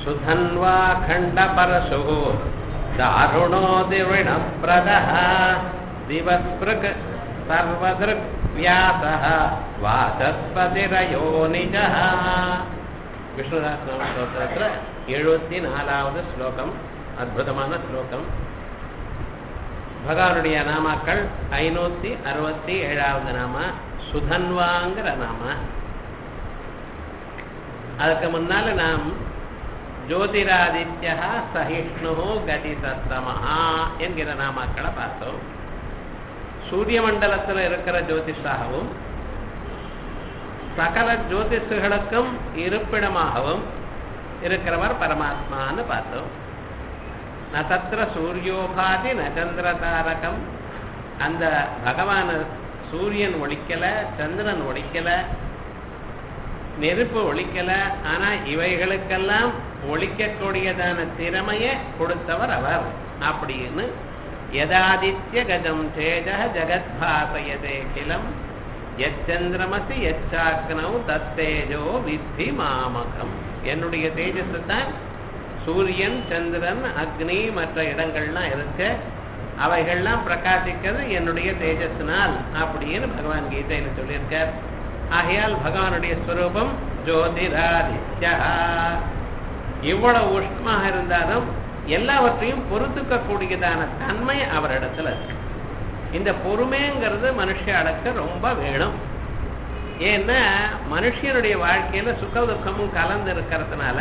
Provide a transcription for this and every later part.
सुधन्वाखण्डपरशुः दारुणो दिविणप्रदः दिवस्पृक् सर्वदृग्व्यासः वाचस्पतिरयोनिजः விஷ்ணுதாஸ் ஸ்லோகத்தில் எழுபத்தி நாலாவது ஸ்லோகம் அற்புதமான ஸ்லோகம் பகவானுடைய நாமாக்கள் ஐநூத்தி அறுபத்தி ஏழாவது நாம சுதன்வாங்கிற நாம அதுக்கு முன்னால நாம் ஜோதிராதித்யா சகிஷ்ணு கதி சத்தமஹா என்கிற நாமாக்களை பார்த்தோம் சூரிய மண்டலத்தில் இருக்கிற ஜோதிஷாகவும் சகல ஜோதிஷுகளுக்கும் இருப்பிடமாகவும் இருக்கிறவர் பரமாத்மான்னு பார்த்தோம் ந தத்திர சூரியோபாதி ந சந்திர தாரகம் அந்த பகவான சூரியன் ஒழிக்கல சந்திரன் ஒழிக்கல நெருப்பு ஒழிக்கல ஆனா இவைகளுக்கெல்லாம் ஒழிக்கக்கூடியதான திறமையை கொடுத்தவர் அவர் அப்படின்னு யதாதித்ய கஜம் சேஜ ஜகத்பாசயதே கிலம் எச்சந்திரமசி எச்சாக்னவ் தத்தேஜோ வித்தி மாமகம் என்னுடைய தேஜஸ் தான் சூரியன் சந்திரன் அக்னி மற்ற இடங்கள்லாம் இருக்கு அவைகள்லாம் பிரகாசிக்கிறது என்னுடைய தேஜஸ்னால் அப்படின்னு பகவான் கீதையில சொல்லியிருக்கார் ஆகையால் பகவானுடைய ஸ்வரூபம் ஜோதிராதித்யா இவ்வளவு உஷ்ணமாக இருந்தாலும் எல்லாவற்றையும் பொறுத்துக்க கூடியதான தன்மை அவரிடத்துல இருக்கு இந்த பொறுமைங்கிறது மனுஷாளுக்கு ரொம்ப வேணும் ஏன்னா மனுஷனுடைய வாழ்க்கையில சுக துக்கமும் கலந்து இருக்கிறதுனால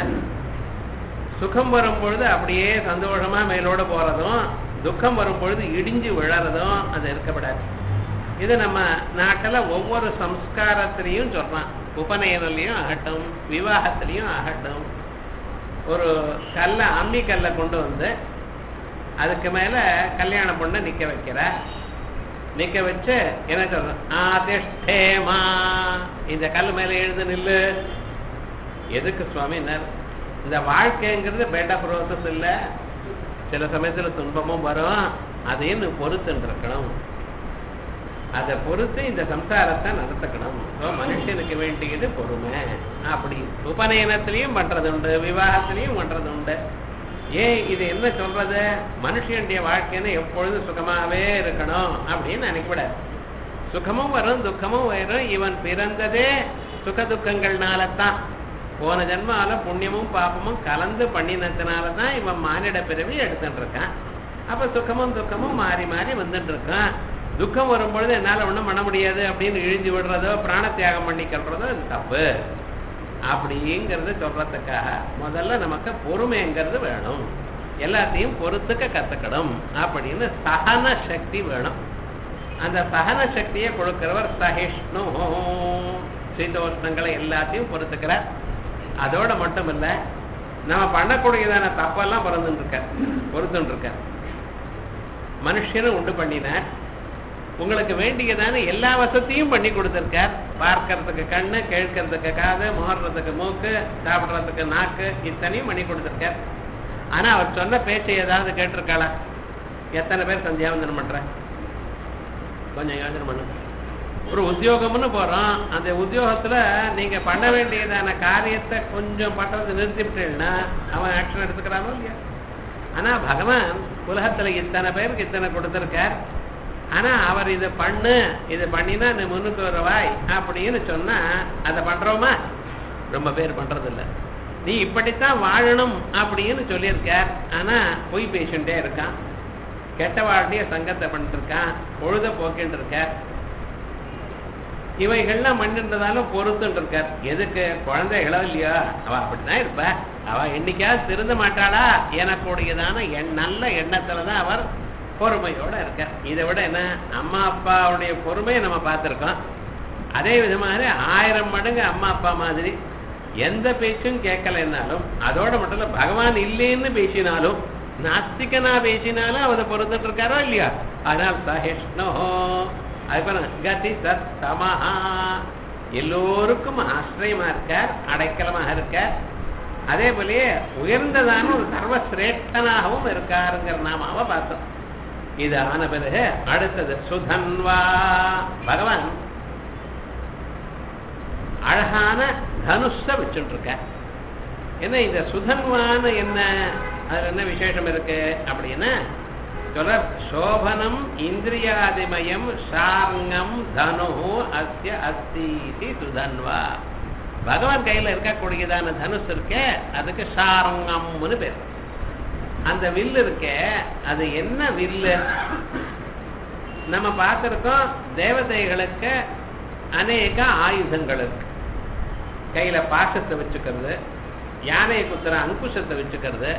சுகம் வரும் பொழுது அப்படியே சந்தோஷமா மேலோட போறதும் துக்கம் வரும் பொழுது இடிஞ்சு விழறதும் அது இருக்கப்படாது இது நம்ம நாட்டில் ஒவ்வொரு சம்ஸ்காரத்திலையும் சொல்றான் உபநயனிலையும் ஆகட்டும் விவாகத்திலையும் ஆகட்டும் ஒரு கல்லை அம்மி கல்லை கொண்டு வந்து அதுக்கு மேல கல்யாண பொண்ணை நிக்க வைக்கிற நிக்க வச்சு என்ன சொல்றோம் ஆதிஷ்டேமா இந்த கல் மேல எழுந்து நில்லு எதுக்கு சுவாமினர் இந்த வாழ்க்கைங்கிறது பேட்டா ப்ரோசஸ் இல்லை சில சமயத்துல துன்பமும் வரும் அதையும் நீ பொறுத்துன்னு இருக்கணும் அதை பொறுத்து இந்த சம்சாரத்தை நடத்தக்கணும் மனுஷனுக்கு வேண்டியது பொறுமை அப்படி உபநயனத்திலையும் பண்றது உண்டு விவாகத்திலையும் பண்றது உண்டு ஏன் இது என்ன சொல்றது மனுஷனுடைய வாழ்க்கைன்னு எப்பொழுதும் சுகமாவே இருக்கணும் அப்படின்னு நினைக்கூடாது சுகமும் வரும் துக்கமும் வரும் இவன் பிறந்ததே சுக துக்கங்கள்னால தான் போன ஜென்மால புண்ணியமும் பாப்பமும் கலந்து பண்ணினதுனால தான் இவன் மானிட பிறவி எடுத்துட்டு இருக்கான் அப்ப சுகமும் துக்கமும் மாறி மாறி வந்துட்டு இருக்கான் துக்கம் வரும்பொழுது என்னால ஒண்ணும் பண்ண முடியாது அப்படின்னு இழிஞ்சு விடுறதோ பிராண தியாகம் பண்ணிக்கிறதோ இது தப்பு அப்படிங்கிறது சொல்றதுக்காக முதல்ல நமக்கு பொறுமைங்கிறது வேணும் எல்லாத்தையும் பொறுத்துக்க கத்துக்கணும் அப்படின்னு சகன சக்தி வேணும் அந்த சகன சக்தியை கொடுக்கிறவர் சகிஷ்ணு சீதோஷ்ணங்களை எல்லாத்தையும் பொறுத்துக்கிறார் அதோட மட்டும் இல்ல நம்ம பண்ணக்கூடியதான தப்பெல்லாம் பிறந்துட்டு இருக்க பொறுத்துட்டு இருக்க மனுஷனும் உண்டு பண்ணினார் உங்களுக்கு வேண்டியதான எல்லா வசதியும் பண்ணி கொடுத்துருக்கார் பார்க்கறதுக்கு கண்ணு கேட்கறதுக்கு காது முகர்றதுக்கு மூக்கு சாப்பிட்றதுக்கு நாக்கு இத்தனையும் பண்ணி கொடுத்துருக்கார் ஆனா அவர் சொன்ன பேச்சை ஏதாவது கேட்டிருக்காளா எத்தனை பேர் சந்தியாவந்தனம் பண்ற கொஞ்சம் யோசனை பண்ணுங்க ஒரு உத்தியோகம்னு போறோம் அந்த உத்தியோகத்துல நீங்க பண்ண வேண்டியதான காரியத்தை கொஞ்சம் பண்றது நிறுத்திவிட்டீங்கன்னா அவன் ஆக்ஷன் எடுத்துக்கிறானோ இல்லையா ஆனா பகவான் உலகத்துல இத்தனை பேருக்கு இத்தனை கொடுத்திருக்கார் ஆனா அவர் இதை பண்ணு இது பண்ணினா நீ முன்னுக்கு வருவாய் அப்படின்னு சொன்னா அதை பண்றோமா ரொம்ப பேர் பண்றது இல்ல நீ இப்படித்தான் வாழணும் அப்படின்னு சொல்லியிருக்கார் ஆனா பொய் பேசிட்டே இருக்கான் கெட்ட வாழ்க்கைய சங்கத்தை பண்ணிட்டு இருக்கான் பொழுத போக்கிட்டு இருக்கார் இவைகள்லாம் பண்ணின்றதாலும் பொறுத்துட்டு இருக்கார் எதுக்கு குழந்தைகளோ இல்லையோ அவ அப்படிதான் இருப்ப அவ என்னைக்காவது திருந்த மாட்டாளா எனக்கூடியதான எண் நல்ல எண்ணத்துலதான் அவர் பொறுமையோட இருக்கார் இதை விட என்ன அம்மா அப்பாவுடைய பொறுமையை நம்ம பார்த்துருக்கோம் அதே விதமாக ஆயிரம் மடங்கு அம்மா அப்பா மாதிரி எந்த பேச்சும் கேட்கலைன்னாலும் அதோட மட்டும் இல்ல பகவான் இல்லைன்னு பேசினாலும் நாஸ்திகனா பேசினாலும் அவரை பொறுத்துட்டு இருக்காரோ இல்லையா ஆனால் சஹிஷ்ணோ அதுக்கப்புறம் கதி சத் சமஹா எல்லோருக்கும் ஆசிரியமா இருக்கார் அடைக்கலமாக இருக்கார் அதே போலயே உயர்ந்ததான ஒரு சர்வசிரேஷ்டனாகவும் இருக்காருங்கிற நாமாவை பார்த்தோம் இது ஆன பிறகு அடுத்தது சுதன்வா பகவான் அழகான தனுஷ வச்சுட்டு இருக்க என்ன இந்த சுதன்வான்னு என்ன அதுல என்ன விசேஷம் இருக்கு அப்படின்னா சொல்ல சோபனம் இந்திரியாதிமயம் சார்ங்கம் தனு அஸ்ய அஸ்தீதி சுதன்வா பகவான் கையில இருக்கக்கூடியதான தனுஷ் இருக்கே அதுக்கு சாரங்கம்னு பேர் அந்த வில்லு இருக்கே அது என்ன வில்லு நம்ம பார்த்திருக்கோம் தேவதைகளுக்கு அநேக ஆயுதங்கள் இருக்கு கையில பாசத்தை வச்சுக்கிறது யானையை குத்துற அங்குஷத்தை வச்சுக்கிறது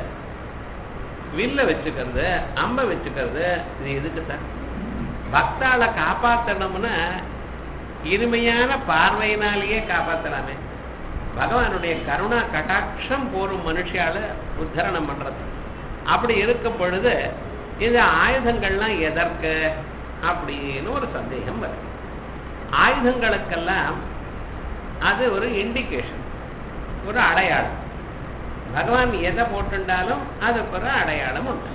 வில்ல வச்சுக்கிறது அம்பை வச்சுக்கிறது இது எதுக்கு சார் பக்தாளை காப்பாற்றணும்னா இனிமையான பார்வையினாலேயே காப்பாற்றலாமே பகவானுடைய கருணா கட்டாட்சம் போரும் மனுஷால உத்தரணம் பண்றது அப்படி இருக்கும் பொழுது இந்த ஆயுதங்கள்லாம் எதற்கு அப்படின்னு ஒரு சந்தேகம் வருது ஆயுதங்களுக்கெல்லாம் அது ஒரு இண்டிகேஷன் ஒரு அடையாளம் பகவான் எதை போட்டுண்டாலும் அதுக்கு ஒரு அடையாளம் உண்டு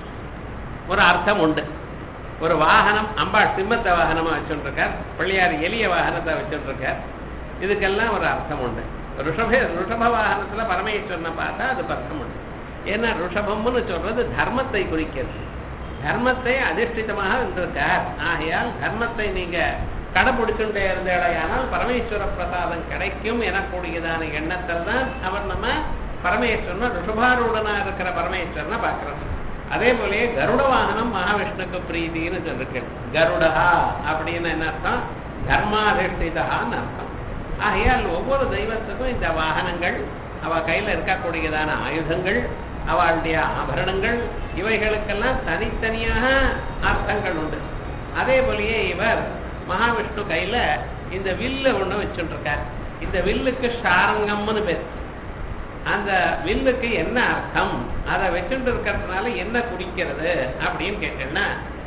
ஒரு அர்த்தம் உண்டு ஒரு வாகனம் அம்பாள் சிம்மத்த வாகனமா வச்சுருக்கார் பிள்ளையார் எளிய வாகனத்தை வச்சுருக்கார் இதுக்கெல்லாம் ஒரு அர்த்தம் உண்டு ருஷப ருஷப வாகனத்துல பரமேஸ்வரனை பார்த்தா அது அர்த்தம் உண்டு ஏன்னா ருஷபம்னு சொல்றது தர்மத்தை குறிக்கிறது தர்மத்தை அதிஷ்டிதமாக இருந்திருக்கார் ஆகையால் தர்மத்தை நீங்க கடைபிடிச்சுட்டே இருந்தேடையானால் பரமேஸ்வர பிரசாதம் கிடைக்கும் எனக்கூடியதான எண்ணத்தில் தான் அவர் நம்ம பரமேஸ்வரன் ரிஷபாரூடனா இருக்கிற பரமேஸ்வரனை பார்க்கிறோம் அதே போலயே கருட வாகனம் மகாவிஷ்ணுக்கு பிரீதின்னு சொல்லிருக்கு கருடா அப்படின்னு என்ன அர்த்தம் தர்மாதிஷ்டிதான்னு அர்த்தம் ஆகையால் ஒவ்வொரு தெய்வத்துக்கும் இந்த வாகனங்கள் அவ கையில இருக்கக்கூடியதான ஆயுதங்கள் அவளுடைய ஆபரணங்கள் இவைகளுக்கெல்லாம் தனித்தனியாக அர்த்தங்கள் உண்டு அதே போலயே இவர் மகாவிஷ்ணு கையில இந்த வில்ல ஒண்ணு வச்சுட்டு இருக்கார் இந்த வில்லுக்கு ஷாரங்கம்னு பேர் அந்த வில்லுக்கு என்ன அர்த்தம் அதை வச்சுட்டு இருக்கிறதுனால என்ன குறிக்கிறது அப்படின்னு கேட்டேன்னா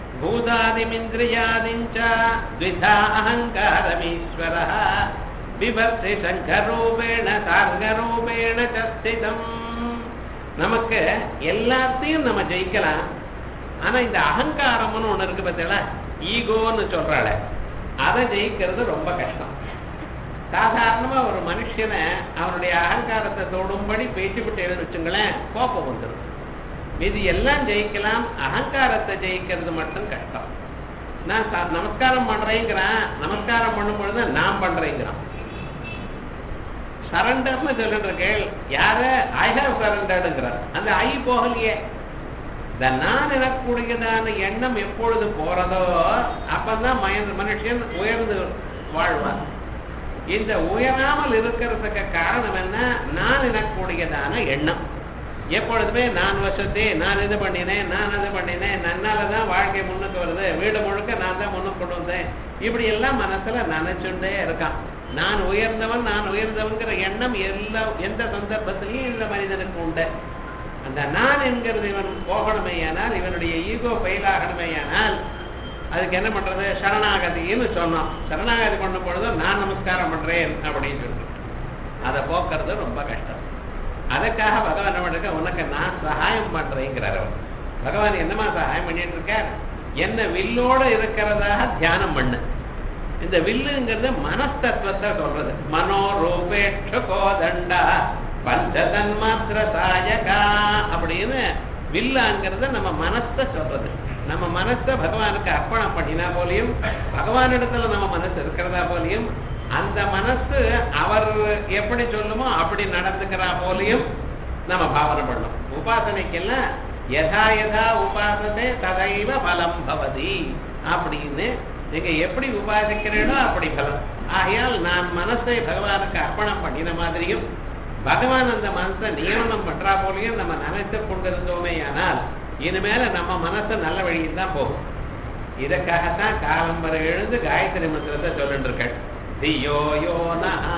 பூதாதிமிந்திரியாதிஞ்ச த்விதா அகங்காரமீஸ்வர விபர்த்தி சங்கரூபேண சார்கரூபேண சஸ்திதம் நமக்கு எல்லாத்தையும் நம்ம ஜெயிக்கலாம் ஆனா இந்த அகங்காரம்னு ஒண்ணு இருக்கு பார்த்தீங்களா ஈகோன்னு சொல்றாள அதை ஜெயிக்கிறது ரொம்ப கஷ்டம் சாதாரணமா ஒரு மனுஷனை அவனுடைய அகங்காரத்தை தொடும்படி பேச்சுப்பட்டு வச்சுங்களேன் கோபம் வந்துடும் இது எல்லாம் ஜெயிக்கலாம் அகங்காரத்தை ஜெயிக்கிறது மட்டும் கஷ்டம் நான் சா- நமஸ்காரம் பண்றேங்கிறான் நமஸ்காரம் பண்ணும் பொழுது நான் பண்றேங்கிறான் சரண்டர்னு சொல்லிட்டு இருக்கேன் யார ஐ ஹாவ் சரண்டர்டுங்கிறார் அந்த ஐ போகலையே இந்த நான் எனக்கூடியதான எண்ணம் எப்பொழுது போறதோ அப்பதான் மய- மனுஷன் உயர்ந்து வாழ்வான் இந்த உயராமல் இருக்கிறதுக்கு காரணம் என்ன நான் எனக்கூடியதான எண்ணம் எப்பொழுதுமே நான் வசதி நான் இது பண்ணினேன் நான் அது பண்ணினேன் நன்னால தான் வாழ்க்கை முன்னுக்கு வருது வீடு முழுக்க நான் தான் முன்னுக்கு கொண்டு வந்தேன் இப்படி எல்லாம் மனசுல நினைச்சுட்டே இருக்கான் நான் உயர்ந்தவன் நான் உயர்ந்தவன்கிற எண்ணம் எல்லா எந்த சந்தர்ப்பத்திலையும் இந்த மனிதனுக்கு உண்டு அந்த நான் என்கிறது இவன் போகணுமேயானால் இவனுடைய ஈகோ ஃபெயிலாகணுமேயானால் அதுக்கு என்ன பண்றது சரணாகதின்னு சொன்னோம் சரணாகதி பண்ணும் பொழுது நான் நமஸ்காரம் பண்றேன் அப்படின்னு சொல்றோம் அதை போக்குறது ரொம்ப கஷ்டம் அதுக்காக பகவான் என்ன பண்ணிருக்க உனக்கு நான் சகாயம் பண்றேங்கிறார் அவர் பகவான் என்னமா சகாயம் பண்ணிட்டு இருக்கார் என்ன வில்லோட இருக்கிறதாக தியானம் பண்ணு இந்த வில்லுங்கிறது மனஸ்தத்துவத்தை சொல்றது மனோரூபேட்ச கோதண்டா பஞ்சதன்மாத்திர சாயகா அப்படின்னு வில்லாங்கிறது நம்ம மனசை சொல்றது நம்ம மனசை பகவானுக்கு அர்ப்பணம் பண்ணினா போலியும் பகவானிடத்துல நம்ம மனசு இருக்கிறதா போலியும் அந்த மனசு அவர் எப்படி சொல்லுமோ அப்படி நடந்துக்கிறா போலியும் நம்ம பாவனை பண்ணணும் உபாசனைக்கெல்லாம் யதா யதா உபாசனை ததைவ பலம் பவதி அப்படின்னு நீங்க எப்படி உபாசிக்கிறீர்களோ அப்படி பலம் ஆகையால் நான் மனசை பகவானுக்கு அர்ப்பணம் பண்ணின மாதிரியும் பகவான் அந்த மனசை நியமனம் பண்றா போலையும் நம்ம நினைத்து கொண்டிருந்தோமே ஆனால் இனிமேல நம்ம மனசு நல்ல வழியில் தான் போகும் இதற்காகத்தான் காலம்பரை எழுந்து காயத்ரி மந்திரத்தை சொல்லிட்டு இருக்கேன் தியோ யோ நஹா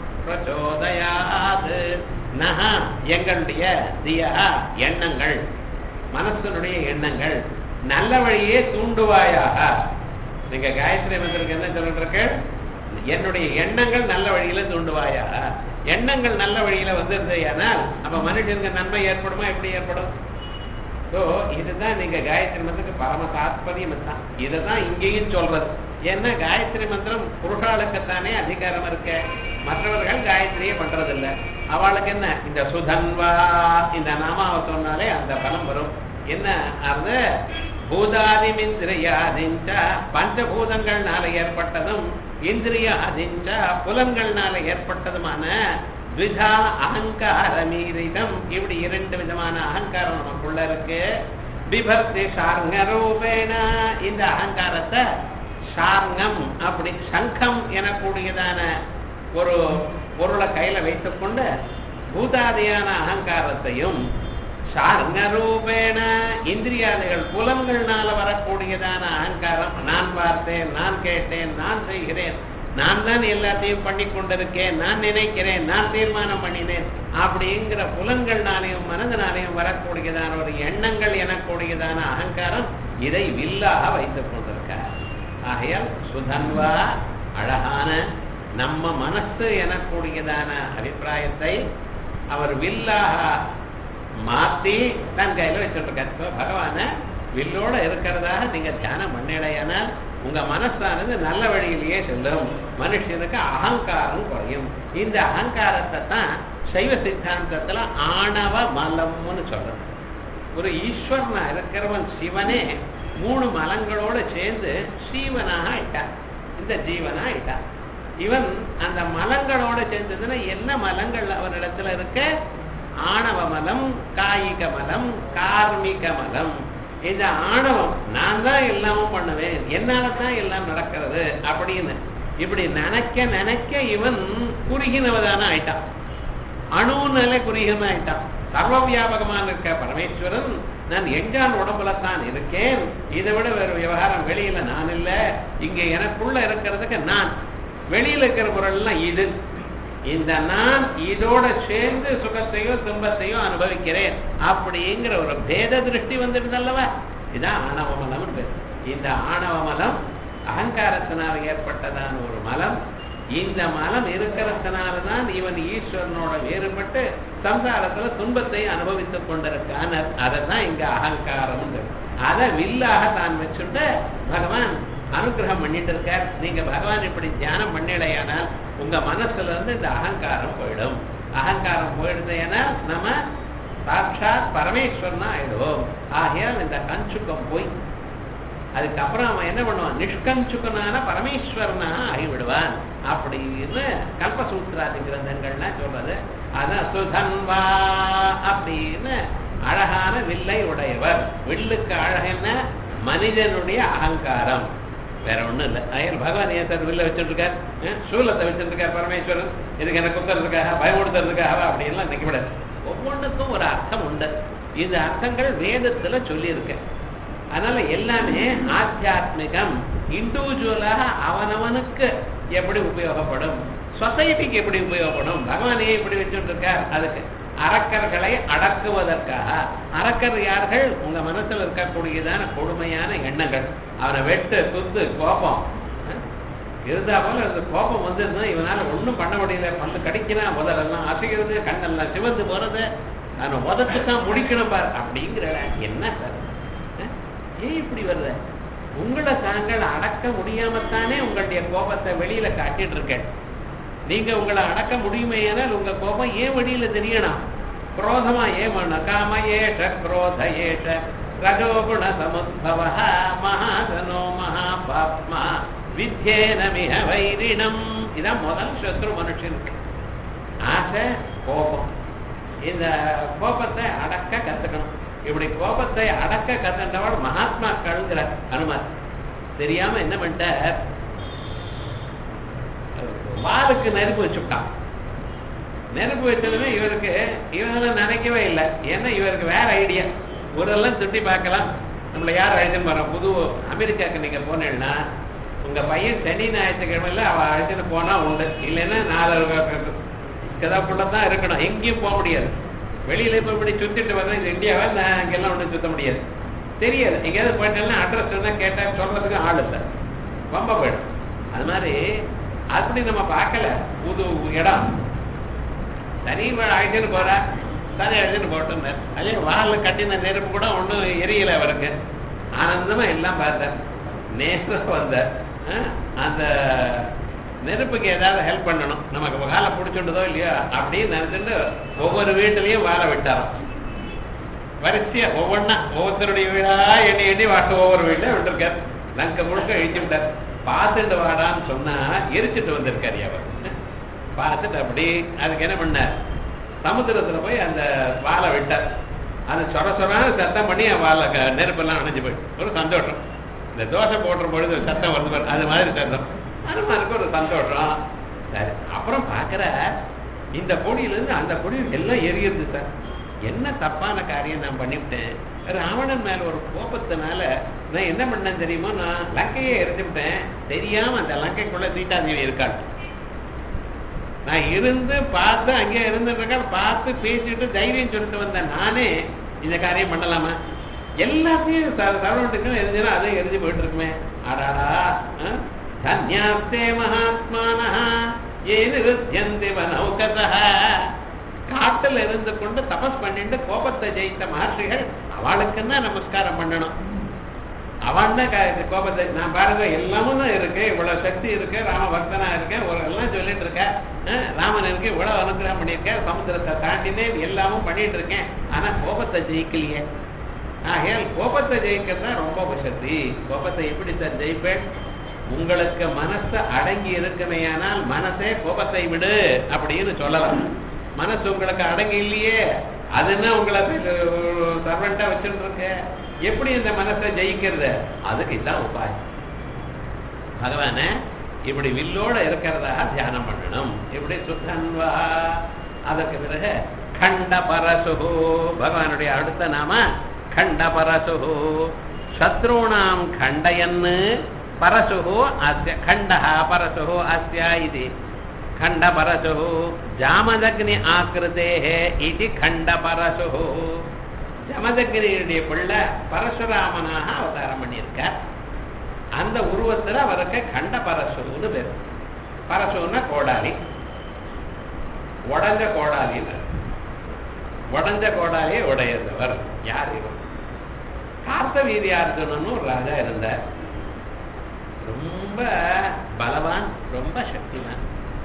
பிரச்சோதயாது நஹா எங்களுடைய தியா எண்ணங்கள் மனசனுடைய எண்ணங்கள் நல்ல வழியே தூண்டுவாயாக நீங்க காயத்ரி மந்திரத்துக்கு என்ன சொல்லிட்டு இருக்கேன் என்னுடைய எண்ணங்கள் நல்ல வழியில தூண்டுவாயாக எண்ணங்கள் நல்ல வழியில வந்திருந்தேயானால் அப்ப மனுஷனுக்கு நன்மை ஏற்படுமா எப்படி ஏற்படும் ஸோ இதுதான் நீங்க காயத்ரி மந்திரத்துக்கு பரம தாத்பரியம் தான் இதை தான் இங்கேயும் சொல்றது ஏன்னா காயத்ரி மந்திரம் புருஷாளுக்குத்தானே அதிகாரம் இருக்க மற்றவர்கள் காயத்ரியே பண்றது இல்ல அவளுக்கு என்ன இந்த சுதன்வா இந்த நாமாவை சொன்னாலே அந்த பலம் வரும் என்ன அது பூதாதிமிந்திரியாதிஞ்ச பஞ்சபூதங்கள்னால ஏற்பட்டதும் இந்திரியாதிஞ்ச புலன்கள்னால ஏற்பட்டதுமான த்விதா அகங்கார மீரிதம் இப்படி இரண்டு விதமான அகங்காரம் நமக்குள்ள இருக்கு விபக்தி சார்ங்க ரூபேன இந்த அகங்காரத்தை சார்ங்கம் அப்படி சங்கம் எனக்கூடியதான ஒரு பொருளை கையில வைத்துக்கொண்டு பூதாதியான அகங்காரத்தையும் சார்ங்க ரூபேன இந்திரியாதிகள் புலன்கள்னால வரக்கூடியதான அகங்காரம் நான் பார்த்தேன் நான் கேட்டேன் நான் செய்கிறேன் நான் தான் எல்லாத்தையும் பண்ணி கொண்டிருக்கேன் நான் நினைக்கிறேன் நான் தீர்மானம் பண்ணினேன் அப்படிங்கிற புலன்கள்னாலையும் மனதினாலையும் வரக்கூடியதான ஒரு எண்ணங்கள் எனக்கூடியதான அகங்காரம் இதை வில்லாக வைத்துக் கொண்டிருக்கார் ஆகையால் சுதன்வா அழகான நம்ம மனசு எனக்கூடியதான அபிப்பிராயத்தை அவர் வில்லாக மாத்தி தன் கையில வச்சுட்டு இருக்காரு பகவான வில்லோட இருக்கிறதாக நீங்க தியானம் பண்ணலையானால் உங்க மனசானது நல்ல வழியிலேயே செல்லும் மனுஷனுக்கு அகங்காரம் குறையும் இந்த அகங்காரத்தை தான் சைவ சித்தாந்தத்துல ஆணவ மலம்னு சொல்றது ஒரு ஈஸ்வரனா இருக்கிறவன் சிவனே மூணு மலங்களோட சேர்ந்து சீவனாக ஆயிட்டான் இந்த ஜீவனா ஆயிட்டான் இவன் அந்த மலங்களோட சேர்ந்ததுன்னா என்ன மலங்கள் அவனிடத்துல இருக்க ஆணவ மலம் காயிக மலம் கார்மிக மலம் இந்த ஆணவம் நான் தான் எல்லாமும் பண்ணுவேன் என்னால தான் எல்லாம் நடக்கிறது அப்படின்னு இப்படி நினைக்க நினைக்க இவன் குறுகினவதான ஆயிட்டான் அணுனால குறுகின ஆயிட்டான் சர்வ வியாபகமான இருக்க பரமேஸ்வரன் நான் எங்கான் உடம்புல தான் இருக்கேன் இதை விட வேறு விவகாரம் வெளியில நான் இல்ல இங்க எனக்குள்ள இருக்கிறதுக்கு நான் வெளியில இருக்கிற பொருள் எல்லாம் இது இந்த நான் இதோட சேர்ந்து சுகத்தையோ துன்பத்தையோ அனுபவிக்கிறேன் அப்படிங்கிற ஒரு பேத திருஷ்டி வந்துடுது அல்லவா இதான் ஆணவ மலம் இந்த ஆணவ மலம் அகங்காரத்தினால் ஏற்பட்டதான ஒரு மலம் இந்த மலம் இருக்கிறதுனாலதான் இவன் ஈஸ்வரனோட வேறுபட்டு சம்சாரத்துல துன்பத்தை அனுபவித்துக் கொண்டிருக்கான் அதை தான் இங்க அகங்காரம் அதை வில்லாக தான் வச்சுட்டு பகவான் அனுகிரகம் பண்ணிட்டு இருக்கார் நீங்க பகவான் இப்படி தியானம் பண்ணலையானால் உங்க மனசுல இருந்து இந்த அகங்காரம் போயிடும் அகங்காரம் போயிடுதுனால் நம்ம சாட்சாத் பரமேஸ்வரனா ஆயிடுவோம் ஆகையால் இந்த கஞ்சுக்கம் போய் அதுக்கப்புறம் அவன் என்ன பண்ணுவான் நிஷ்கஞ்சுக்கனான பரமேஸ்வரனா ஆகிவிடுவான் அப்படின்னு கல்பசூத்திராதி கிரந்தங்கள்லாம் சொல்றது அதான் சுதன்வா அப்படின்னு அழகான வில்லை உடையவர் வில்லுக்கு அழகென்ன மனிதனுடைய அகங்காரம் வேற ஒண்ணும் இல்லை அயல் பகவான் ஏன் சார் வில்ல வச்சுட்டு இருக்கார் சூலத்தை வச்சுட்டு இருக்கார் பரமேஸ்வரன் இதுக்கு எனக்கு குத்துறதுக்காக பயமுடுத்துறதுக்காக அப்படின்லாம் நினைக்கப்படாது ஒவ்வொன்றுக்கும் ஒரு அர்த்தம் உண்டு இந்த அர்த்தங்கள் வேதத்துல சொல்லியிருக்கு அதனால எல்லாமே ஆத்தியாத்மிகம் இண்டிவிஜுவலாக அவனவனுக்கு எப்படி உபயோகப்படும் சொசைட்டிக்கு எப்படி உபயோகப்படும் பகவானே எப்படி வச்சுட்டு இருக்கார் அதுக்கு அரக்கர்களை அடக்குவதற்காக அரக்கர் யார்கள் உங்க மனசுல இருக்கக்கூடியதான கொடுமையான எண்ணங்கள் அவனை வெட்டு குத்து கோபம் இருந்தா போல அந்த கோபம் வந்திருந்தா இவனால ஒண்ணும் பண்ண முடியல வந்து கடிக்கிறான் முதலெல்லாம் அசைகிறது கண்ணெல்லாம் சிவந்து போறது அவனை உதச்சுதான் முடிக்கணும் பார் அப்படிங்கிற என்ன சார் ஏன் இப்படி வருது உங்களை தாங்கள் அடக்க முடியாமத்தானே உங்களுடைய கோபத்தை வெளியில காட்டிட்டு இருக்க நீங்க உங்களை அடக்க முடியுமே ஏனால் உங்க கோபம் ஏன் வெளியில தெரியணும் குரோதமா ஏமன காம ஏஷ குரோத ஏஷ ரஜோகுண சமுத்பவ மகாதனோ மகாபாப்மா வித்யேன மிக வைரிணம் இதான் முதல் சத்ரு மனுஷனுக்கு ஆசை கோபம் இந்த கோபத்தை அடக்க கத்துக்கணும் இப்படி கோபத்தை அடக்க கத்துட்டவள் மகாத்மாக்கள்ங்கிற அனுமதி தெரியாம என்ன பண்ணிட்டார் வாளுக்கு நெருப்பு வச்சுட்டான் நெருப்பு வச்சதுமே இவருக்கு இவங்க நினைக்கவே இல்லை ஏன்னா இவருக்கு வேற ஐடியா ஊரெல்லாம் சுட்டி பார்க்கலாம் நம்மள யார் அழைச்சுன்னு போறோம் புது அமெரிக்காவுக்கு நீங்க போனேன்னா உங்க பையன் சனி ஞாயிற்றுக்கிழமையில அவ அழைச்சிட்டு போனா உண்டு இல்லைன்னா நாலு கதாப்புள்ள தான் இருக்கணும் எங்கேயும் போக முடியாது வெளியில இப்ப இப்படி சுத்திட்டு வந்தா இந்த இந்தியாவை நான் அங்கெல்லாம் ஒன்றும் சுத்த முடியாது தெரியாது எங்கேயாவது போயிட்டேன்னா அட்ரஸ் சொன்னா கேட்டா சொல்றதுக்கு ஆள் இல்லை ரொம்ப போயிடும் அது மாதிரி அப்படி நம்ம பார்க்கல புது இடம் தனி ஆயிட்டுன்னு போற சரி எடுத்துட்டு போட்டோம் அதே வாலில் கட்டின நெருப்பு கூட ஒன்றும் எரியல அவருக்கு ஆனந்தமா எல்லாம் பார்த்தார் நேரம் வந்தார் ஆ, அந்த நெருப்புக்கு ஏதாவது ஹெல்ப் பண்ணணும் நமக்கு வாழை பிடிச்சுட்டதோ இல்லையோ அப்படின்னு நினைச்சுட்டு ஒவ்வொரு வீட்டுலயும் வாழை விட்டாராம் வரிசையா ஒவ்வொன்னா ஒவ்வொருத்தருடைய வீடா எண்ணி எண்ணி வாட்டு ஒவ்வொரு வீட்டுல விட்டுருக்காரு லங்க முழுக்க இழிச்சு விட்டார் பார்த்துட்டு வாடான்னு சொன்னா எரிச்சிட்டு வந்திருக்காரு அவர் பார்த்துட்டு அப்படி அதுக்கு என்ன பண்ணார் சமுத்திரத்துல போய் அந்த வாழை விட்டார் அது சொர சொரான சத்தம் பண்ணி அந்த வாழை க- நெருப்பெல்லாம் அணைஞ்சு போயிட்டு ஒரு சந்தோஷம் இந்த தோசை போடுற பொழுது ஒரு சத்தம் வருது பாரு, அது மாதிரி சத்தம் அனுமாருக்கு ஒரு சந்தோஷம் சரி அப்புறம் பார்க்குற இந்த பொடியிலேருந்து அந்த பொடி எல்லாம் எரியுது சார் என்ன தப்பான காரியம் நான் பண்ணிவிட்டேன் ராவணன் மேல ஒரு கோபத்தினால நான் என்ன பண்ணேன் தெரியுமா நான் லங்கையை எரிஞ்சுவிட்டேன் தெரியாம அந்த லங்கைக்குள்ள சீட்டாதேவி இருக்காள் நான் இருந்து பார்த்து அங்கே இருந்துருக்க பார்த்து பேசிட்டு தைரியம் சொல்லிட்டு வந்தேன் நானே இந்த காரியம் பண்ணலாமா எல்லாத்தையும் சரவண்டுக்கும் எரிஞ்சுனா அதே எரிஞ்சு போயிட்டு இருக்குமே ஆடாடா ஆ? தன்யாஸ்தே மகாத்மானஹ ஏ நிருத்தியந்தி வனௌகதா காட்டில் இருந்து கொண்டு தபஸ் பண்ணிட்டு கோபத்தை ஜெயித்த மகர்ஷிகள் அவளுக்குன்னா நமஸ்காரம் பண்ணணும் அவன் தான் கோபத்தை நான் பாருங்க எல்லாமும் தான் இருக்கு இவ்வளவு சக்தி இருக்கு ராம பக்தனா இருக்கேன் ஒரு எல்லாம் சொல்லிட்டு இருக்கேன் அஹ், ராமன் இருக்கு இவ்வளவு அனுகிரகம் பண்ணியிருக்கேன் சமுத்திரத்தை தாண்டினேன் எல்லாமும் பண்ணிட்டு இருக்கேன் ஆனா கோபத்தை ஜெயிக்கலையே ஆகையால் கோபத்தை ஜெயிக்கிறது தான் ரொம்ப வசதி கோபத்தை எப்படி சார் ஜெயிப்பேன் உங்களுக்கு மனசு அடங்கி இருக்குமேயானால் மனசே கோபத்தை விடு அப்படின்னு சொல்லலாம் மனசு உங்களுக்கு அடங்கி இல்லையே அதுன்னா உங்களை சர்வெண்டா வச்சுட்டு இருக்கு எப்படி இந்த மனசை ஜெயிக்கிறது அதுக்கு இதான் உபாயம் பகவான இப்படி வில்லோட இருக்கிறதாக தியானம் பண்ணணும் இப்படி சுத்தன்வா அதற்கு பிறகு கண்ட பரசுகு பகவானுடைய அடுத்த நாம கண்ட பரசுகு சத்ருணாம் கண்டயன்னு பரசுகு அஸ்ய கண்டः பரசுகு அஸ்ய இது खण्ड परशुः ஜாமதக்னி ஆக்கிருதேः இது खण्ड परशुः ஜமதக்னியுடைய பிள்ளை பரசுராமனாக அவதாரம் பண்ணியிருக்கார் அந்த உருவத்துல அவருக்கு கண்ட பரசுன்னு பேர் பரசுன்னா கோடாலி உடஞ்ச கோடாலின்னு உடஞ்ச கோடாலியை உடையதவர் யார் இவர் கார்த்த வீரியார்ஜுனன்னு ஒரு ராஜா இருந்தார் ரொம்ப பலவான் ரொம்ப சக்திவான்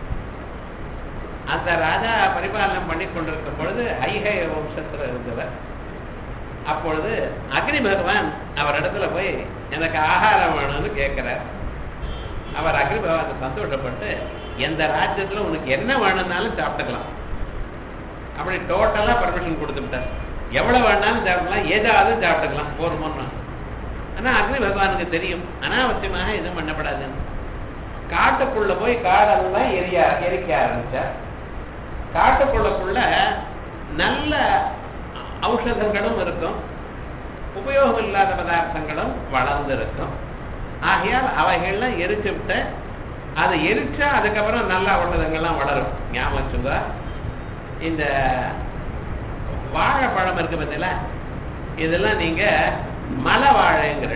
அந்த ராஜா பரிபாலனம் பண்ணி கொண்டிருக்கும் பொழுது ஐஹய வம்சத்துல இருந்தவர் அப்பொழுது அக்னி பகவான் அவர் இடத்துல போய் எனக்கு ஆகாரம் வேணும்னு கேட்கிறார் அவர் அக்னி பகவான் சந்தோஷப்பட்டு எந்த ராஜ்யத்துல உனக்கு என்ன வேணும்னாலும் சாப்பிட்டுக்கலாம் அப்படி டோட்டலா பர்மிஷன் கொடுத்துட்டார் எவ்வளவு வேணாலும் சாப்பிடலாம் ஏதாவது சாப்பிட்டுக்கலாம் போருமோன்னு ஆனா அக்னி பகவானுக்கு தெரியும் அனாவசியமாக எதுவும் பண்ணப்படாதுன்னு காட்டுக்குள்ள போய் காடெல்லாம் எரிய எரிக்க ஆரம்பிச்சார் காட்டுக்குள்ளக்குள்ள நல்ல ஔஷதங்களும் இருக்கும் உபயோகம் இல்லாத பதார்த்தங்களும் வளர்ந்து இருக்கும் ஆகையால் அவைகள்லாம் எரிச்சு விட்டு அதை எரிச்சா அதுக்கப்புறம் நல்ல ஔஷதங்கள்லாம் வளரும் ஞாபகம் வச்சுங்க இந்த வாழைப்பழம் இருக்கு பார்த்தீங்களா இதெல்லாம் நீங்க மலை வாழைங்கிற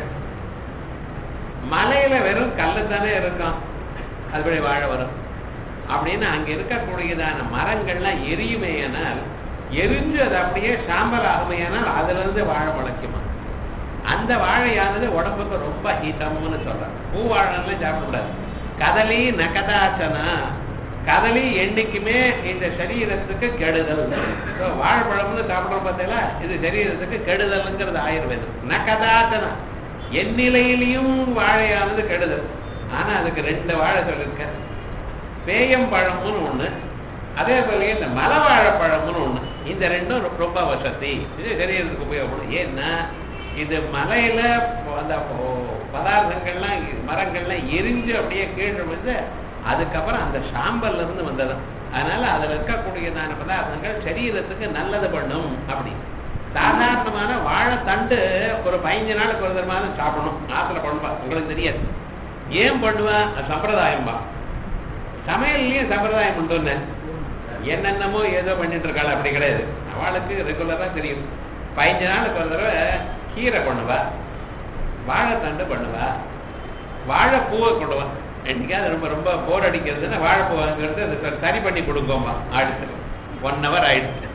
மலையில வெறும் கல்லு தானே இருக்கும் அதுபடி வாழை வரும் அப்படின்னு அங்க இருக்கக்கூடியதான மரங்கள்லாம் எரியுமேயானால் எரிஞ்சு அது அப்படியே சாம்பல் ஆகுமையானால் அதுல இருந்து வாழை முளைக்குமா அந்த வாழையானது உடம்புக்கு ரொம்ப ஹீட்டம்னு சொல்றாங்க பூ வாழைலாம் சாப்பிடக்கூடாது கதலி நகதாச்சனா கதலி என்னைக்குமே இந்த சரீரத்துக்கு கெடுதல் So, வாழைப்பழம்னு சாப்பிடுறோம் பார்த்தீங்களா இது சரீரத்துக்கு கெடுதல்ங்கிறது ஆயுர்வேதம் நகதாச்சனா எந்நிலையிலையும் வாழையானது கெடுதல் ஆனா அதுக்கு ரெண்டு வாழை சொல்லியிருக்க பேயம் பழம்னு ஒண்ணு அதே போல இந்த மலை வாழைப்பழம்னு ஒண்ணு இந்த ரெண்டும் ரொ- ரொம்ப வசதி இது சரீரத்துக்கு உபயோகப்படும் ஏன்னா இது மலையில அந்த ப- பதார்த்தங்கள்லாம் இ- மரங்கள்லாம் எரிஞ்சு அப்படியே கீழே வந்து அதுக்கப்புறம் அந்த சாம்பல்ல இருந்து வந்தது அதனால அதுல இருக்கக்கூடியதான பதார்த்தங்கள் சரீரத்துக்கு நல்லது பண்ணும் அப்படி சாதாரணமான வாழைத்தண்டு ஒரு பதினஞ்சு நாளுக்கு ஒரு தரமாக சாப்பிடணும் ஆத்துல பண்ணுவா உங்களுக்கு தெரியாது ஏன் பண்ணுவா அது சம்பிரதாயம்பா சமையல்லையும் சம்பிரதாயம் உண்டு என்னென்னமோ ஏதோ பண்ணிட்டு இருக்காள் அப்படி கிடையாது அவளுக்கு ரெகுலரா தெரியும் பதினஞ்சு நாளுக்கு ஒரு தடவை கீரை பண்ணுவா வாழைத்தண்டு பண்ணுவா வாழைப்பூவை கொண்டுவா என்னைக்காவது ரொம்ப ரொம்ப போர் அடிக்கிறதுன்னா வாழைப்பூ வாங்கிறது அது சரி- சரி பண்ணி கொடுங்கோம்மா அடுத்து ஒன் ஹவர் ஆயிடுச்சு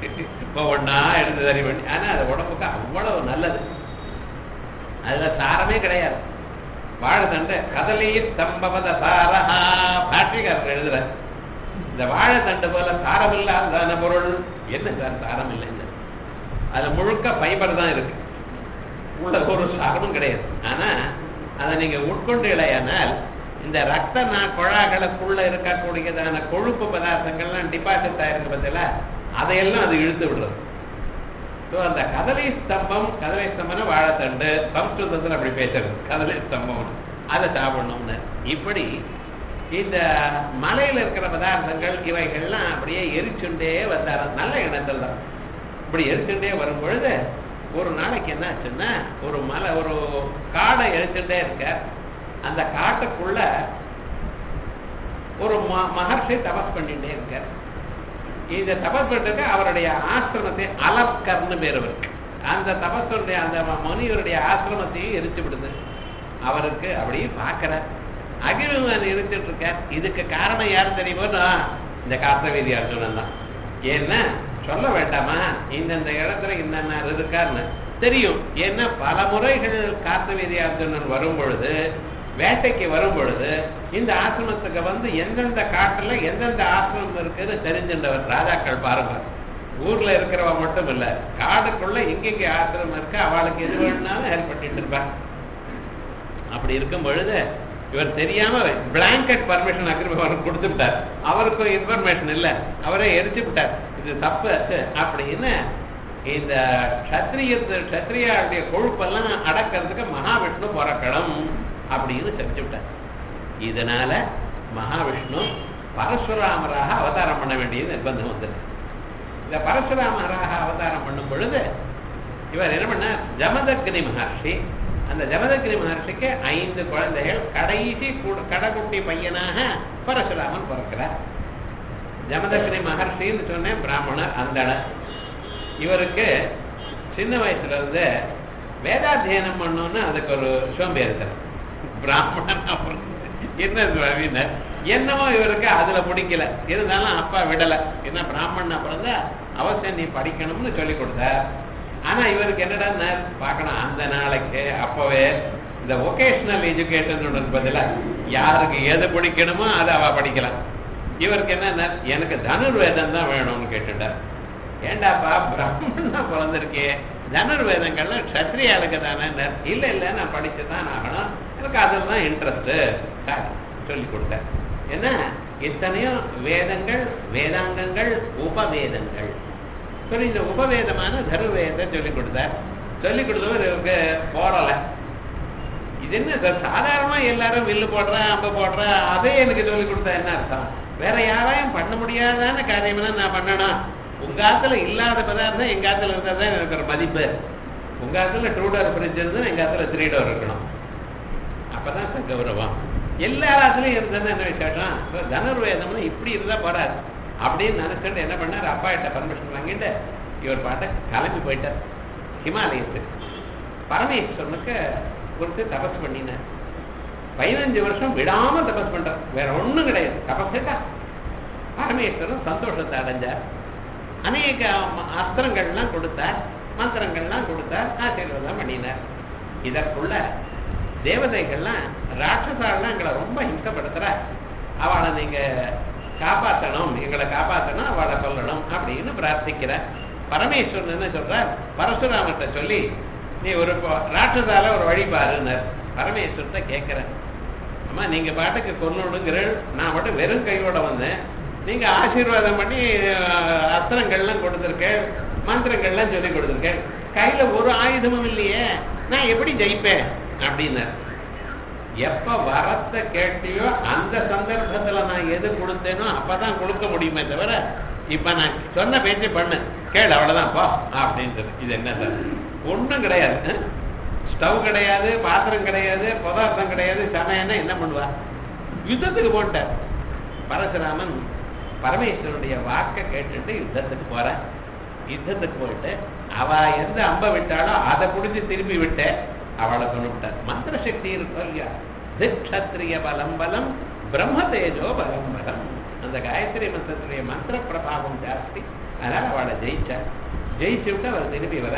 இப்போ ஒண்ணா எடுத்து சரி பண்ணி ஆனா அது உடம்புக்கு அவ்வளவு நல்லது அதுல சாரமே கிடையாது வாழைத்தண்டை கதலி தம்பவத சாரஹா பாட்டிக்காரர் எழுதுற இந்த வாழைத்தண்டு போல சாரம் இல்லாத பொருள் என்ன சார் சாரம் இல்லைன்னு அது முழுக்க ஃபைபர் தான் இருக்கு உள்ள ஒரு சாரமும் கிடையாது ஆனா அதை நீங்க உட்கொண்டீங்களேயானால் இந்த ரத்த நா- குழாய்களுக்குள்ள இருக்கக்கூடியதான கொழுப்பு பதார்த்தங்கள்லாம் டிபாசிட் ஆயிருக்கு பார்த்தீங்களா அதையெல்லாம் அது இழுத்து விடுறது ஸோ அந்த கதலி ஸ்தம்பம் கதலி ஸ்தம்பம்னா வாழைத்தண்டு சம்ஸ்கிருதத்தில் அப்படி பேசுறது கதலி ஸ்தம்பம் அதை சாப்பிடணும்னு இப்படி இந்த மலையில இருக்கிற பதார்த்தங்கள் இவைகள்லாம் அப்படியே எரிச்சுண்டே வந்தார நல்ல எண்ணத்தில் தான் இப்படி எரிச்சுட்டே வரும் பொழுது ஒரு நாளைக்கு என்ன ஆச்சுன்னா ஒரு மலை ஒரு காடை எரிச்சுட்டே இருக்க அந்த காட்டுக்குள்ள ஒரு ம- மகர்ஷி தபஸ் பண்ணிட்டே இருக்கார் இந்த தபஸ் பண்ணிட்டு அவருடைய ஆசிரமத்தை அலப்கர்னு பேர் அவருக்கு அந்த தபஸுடைய அந்த ம- முனிவருடைய ஆசிரமத்தையும் எரிச்சு விடுது அவருக்கு அப்படியே பார்க்கிறார் அகிலவன் எரிச்சுட்டு இருக்கார் இதுக்கு காரணம் யாரு தெரியுமோ நான் இந்த கார்த்தவீதி அர்ஜுனன் தான் ஏன்னா சொல்ல வேண்டாமா இந்தந்த இடத்துல இன்னென்ன இருக்காருன்னு தெரியும் ஏன்னா பல முறைகள் கார்த்தவீதி அர்ஜுனன் வரும் பொழுது வேட்டைக்கு வரும் பொழுது இந்த ஆசிரமத்துக்கு வந்து எந்தெந்த காட்டுல எந்தெந்த ஆசிரமம் இருக்குன்னு தெரிஞ்சின்றவர் ராஜாக்கள் பாருங்க ஊர்ல இருக்கிறவ மட்டும் இல்ல காடுக்குள்ள எங்கெங்க ஆசிரமம் இருக்கு அவளுக்கு எது வேணும்னாலும் ஹெல்ப் பண்ணிட்டு இருப்பார் அப்படி இருக்கும் பொழுது இவர் தெரியாம பிளாங்கெட் பர்மிஷன் அக்ரிமெண்ட் கொடுத்து விட்டார் அவருக்கும் இன்ஃபர்மேஷன் இல்ல அவரே எரிச்சு விட்டார் இது தப்பு அப்படின்னு இந்த க்ஷத்ரிய க்ஷத்ரியாவுடைய கொழுப்பெல்லாம் அடக்கிறதுக்கு மகாவிஷ்ணு பிறக்கணும் அப்படின்னு செஞ்சு விட்டார் இதனால மகாவிஷ்ணு பரசுராமராக அவதாரம் பண்ண வேண்டிய நிர்பந்தம் வந்தது இந்த பரசுராமராக அவதாரம் பண்ணும் பொழுது இவர் என்ன பண்ணார் ஜமதக்னி மகர்ஷி அந்த ஜமதக்னி மகர்ஷிக்கு ஐந்து குழந்தைகள் கடைசி கு- கடைக்குட்டி பையனாக பரசுராமன் பிறக்கிறார் ஜமதக்னி மகர்ஷின்னு சொன்னேன் பிராமணர் அந்தணர் இவருக்கு சின்ன வயசுல இருந்து வேதாத்தியனம் பண்ணணும்னு அதுக்கு ஒரு சோம்பேறித்தனம் பிராமணன் அப்புறம் என்ன சுவாமின்னு என்னமோ இவருக்கு அதுல பிடிக்கல இருந்தாலும் அப்பா விடல என்ன பிராமணன் அப்புறம் தான் அவசியம் நீ படிக்கணும்னு சொல்லி கொடுத்தார் ஆனா இவருக்கு என்னடா பார்க்கணும் அந்த நாளைக்கு அப்பவே இந்த ஒகேஷனல் எஜுகேஷன் பதிலா யாருக்கு எது பிடிக்கணுமோ அதை அவ படிக்கலாம் இவருக்கு என்ன எனக்கு தனுர்வேதம் தான் வேணும்னு கேட்டுட்டார் ஏண்டாப்பா பிராமணனா பிறந்திருக்கே தனுர்வேதங்கள்ல க்ஷத்ரியாளுக்கு தானே இல்ல இல்ல நான் படிச்சு தான் ஆகணும் எனக்கு அதில் தான் இன்ட்ரெஸ்ட் சொல்லி கொடுத்தேன் என்ன இத்தனையும் வேதங்கள் வேதாங்கங்கள் உபவேதங்கள் சரி இந்த உபவேதமான தருவேதத்தை சொல்லி கொடுத்தார் சொல்லி கொடுத்தவர் இவருக்கு போடலை இது என்ன சார் சாதாரணமா எல்லாரும் வில்லு போடுறா அம்பு போடுறா அதே எனக்கு சொல்லி கொடுத்தா என்ன அர்த்தம் வேற யாராயும் பண்ண முடியாதான காரியம்னா நான் பண்ணணும் உங்க ஆத்துல இல்லாத பதார்த்தம் எங்க ஆத்துல இருந்தா தான் எனக்கு ஒரு மதிப்பு உங்க ஆத்துல டூ டோர் ஃப்ரிட்ஜ் இருந்தா எங்க ஆத்துல த்ரீ டோர் இருக்கணும் அப்பதான் சார் கௌரவம் எல்லா ஆத்துலயும் இருந்தது என்ன விசேஷம் இப்ப தனுர்வேதம்னு இப்படி இருந்தா போறாது அப்படின்னு நினைச்சிட்டு என்ன பண்ணார் அப்பா கிட்ட பர்மிஷன் வாங்கிட்டு இவர் பாட்ட கிளம்பி போயிட்டார் ஹிமாலயத்துக்கு பரமேஸ்வரனுக்கு குறித்து தபஸ் பண்ணினார் பதினஞ்சு வருஷம் விடாம தபஸ் பண்றார் வேற ஒண்ணும் கிடையாது தபஸா பரமேஸ்வரன் சந்தோஷத்தை அடைஞ்சார் அநேக ம- அஸ்திரங்கள்லாம் கொடுத்தார் மந்திரங்கள்லாம் கொடுத்தார் ஆசீர்வாதம் பண்ணினார் இதற்குள்ள தேவதைகள்லாம் ராட்சசாலாம் எங்களை ரொம்ப ஹிம்சப்படுத்துற அவளை நீங்க காப்பாற்றணும் எங்களை காப்பாற்றணும் அவளை கொல்லணும் அப்படின்னு பிரார்த்திக்கிறார் பரமேஸ்வரன் என்ன சொல்றார் பரசுராமர்கிட்ட சொல்லி நீ ஒரு ப- ராட்சசால ஒரு வழி பாருன்னார் பரமேஸ்வரத்தை கேட்கிறேன் அம்மா நீங்க பாட்டுக்கு கொல்லணுங்கிற நான் மட்டும் வெறும் கையோட வந்தேன் நீங்க ஆசீர்வாதம் பண்ணி அஹ், அஸ்திரங்கள்லாம் கொடுத்துருக்கேன் மந்திரங்கள்லாம் சொல்லி கொடுத்துருக்கேன் கையில ஒரு ஆயுதமும் இல்லையே நான் எப்படி ஜெயிப்பேன் அப்படின்னார் எப்ப வரத்தை கேட்டியோ அந்த சந்தர்ப்பத்துல நான் எது கொடுத்தேனோ அப்பதான் கொடுக்க முடியுமே தவிர இப்ப நான் சொன்ன பேச்சை பண்ணு கேளு அவ்வளவுதான் போ அப்படின்றது இது என்ன சார் ஒண்ணும் கிடையாது ஸ்டவ் கிடையாது பாத்திரம் கிடையாது பதார்த்தம் கிடையாது சமையல்னா என்ன பண்ணுவா யுத்தத்துக்கு போட்டார் பரசுராமன் பரமேஸ்வரனுடைய வாக்கை கேட்டுட்டு யுத்தத்துக்கு போறேன் யுத்தத்துக்கு போயிட்டு அவ எந்த அம்ப விட்டாளோ அதை புடிச்சு திரும்பி விட்டு அவளை கொண்டு விட்டார் மந்திர சக்தி இருக்கும் இல்லையா திக்ஷத்ரிய பலம் பலம் பிரம்ம தேஜோ பலம் பலம் அந்த காயத்ரி மந்திரத்துடைய மந்திர பிரபாவம் ஜாஸ்தி அதனால அவளை ஜெயிச்சார் ஜெயிச்சு விட்டு அவர் திரும்பி வர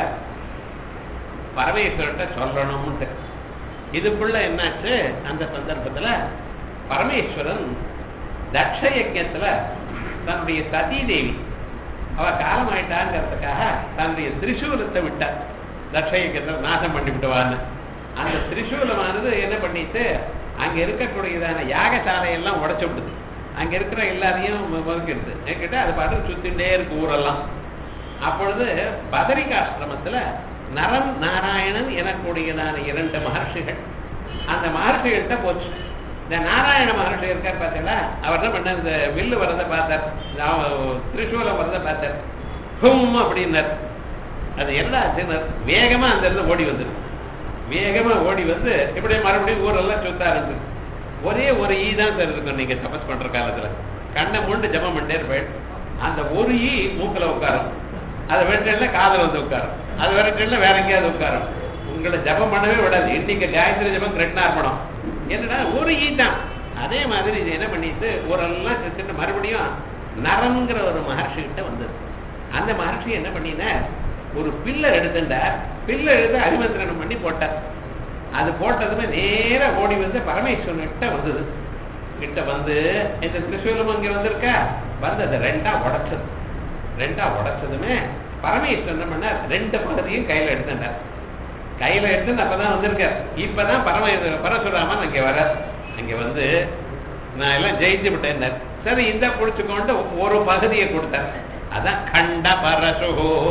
பரமேஸ்வரர்கிட்ட சொல்லணும்ட்டு இதுக்குள்ள என்னாச்சு அந்த சந்தர்ப்பத்துல பரமேஸ்வரன் தக்ஷ யஜ்யத்துல தன்னுடைய சதி தேவி அவ காலமாயிட்டாங்கிறதுக்காக தன்னுடைய திரிசூலத்தை விட்டார் தக்ஷ யஜ்யத்துல நாசம் பண்ணி விட்டுவான்னு அந்த திரிசூலமானது என்ன பண்ணிட்டு அங்க இருக்கக்கூடியதான யாகசாலையெல்லாம் உடைச்சு விடுது அங்க இருக்கிற எல்லாரையும் ஒதுக்கிடுது என்கிட்ட அது பாட்டு சுத்திண்டே இருக்கு ஊரெல்லாம் அப்பொழுது பதரிகாசிரமத்துல நரம் நாராயணன் எனக்கூடியதான இரண்டு மகர்ஷிகள் அந்த மகர்ஷிகள்கிட்ட போச்சு இந்த நாராயண மகர்ஷி இருக்கார் பார்த்தீங்களா அவர் என்ன பண்ண இந்த வில்லு வரதை பார்த்தார் திரிசூலம் வரதை பார்த்தார் ஹும் அப்படின்னார் அது என்ன ஆச்சுன்னார் வேகமா அந்த இடத்துல ஓடி வந்துருக்கு வேகமா ஓடி வந்து இப்படியே மறுபடியும் ஊரெல்லாம் சுத்த ஆரம்பிச்சு ஒரே ஒரு ஈ தான் சார் இருக்கும் நீங்க தபஸ் பண்ற காலத்துல கண்ணை மூண்டு ஜபம் பண்ணிட்டே இருப்பேன் அந்த ஒரு ஈ மூக்குல உட்காரும் அது வெட்டல காதல வந்து உட்காரும் அது வெட்டல வேற எங்கேயாவது உட்காரும் உங்களை ஜபம் பண்ணவே விடாது இன்னைக்கு காயத்ரி ஜபம் கிருஷ்ணார்ப்பணம் என்னடா ஒரு ஈ தான் அதே மாதிரி இது என்ன பண்ணிட்டு ஊரெல்லாம் செத்துட்டு மறுபடியும் நரம்ங்கிற ஒரு மகர்ஷி கிட்ட வந்தது அந்த மகர்ஷி என்ன பண்ணினார் ஒரு பில்லர் எடுத்துட்டார் பில்லர் எடுத்து அரிமந்திரணம் பண்ணி போட்டார் அது போட்டதுமே நேரா ஓடி வந்து பரமேஸ்வரன் கிட்ட வந்தது கிட்ட வந்து இந்த திரிசூலம் அங்க வந்திருக்க வந்து அதை ரெண்டா உடைச்சது ரெண்டா உடைச்சதுமே பரமேஸ்வரன் என்ன பண்ணார் ரெண்டு பகுதியும் கையில எடுத்துட்டார் கையில எடுத்து அப்பதான் வந்திருக்கார் இப்பதான் பரம பரசுராமன் அங்க வர அங்க வந்து நான் எல்லாம் ஜெயிச்சு விட்டேன் சரி இந்த புடிச்சுக்கொண்டு ஒரு பகுதியை கொடுத்தார் அதான் கண்ட பரசு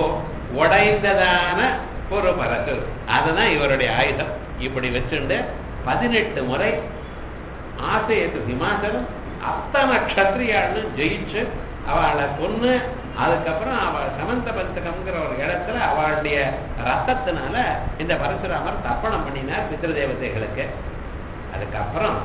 உடைந்ததான ஒரு பரசு அதுதான் இவருடைய ஆயுதம் இப்படி வச்சுண்டு பதினெட்டு முறை ஆசையத்து விமாசனம் அத்தனை க்ஷத்ரியாள்னு ஜெயிச்சு அவளை கொன்னு அதுக்கப்புறம் அவள் சமந்த பந்தகம்ங்கிற ஒரு இடத்துல அவளுடைய ரத்தத்தினால இந்த பரசுராமர் தப்பணம் பண்ணினார் பித்திருதேவதைகளுக்கு அதுக்கப்புறம்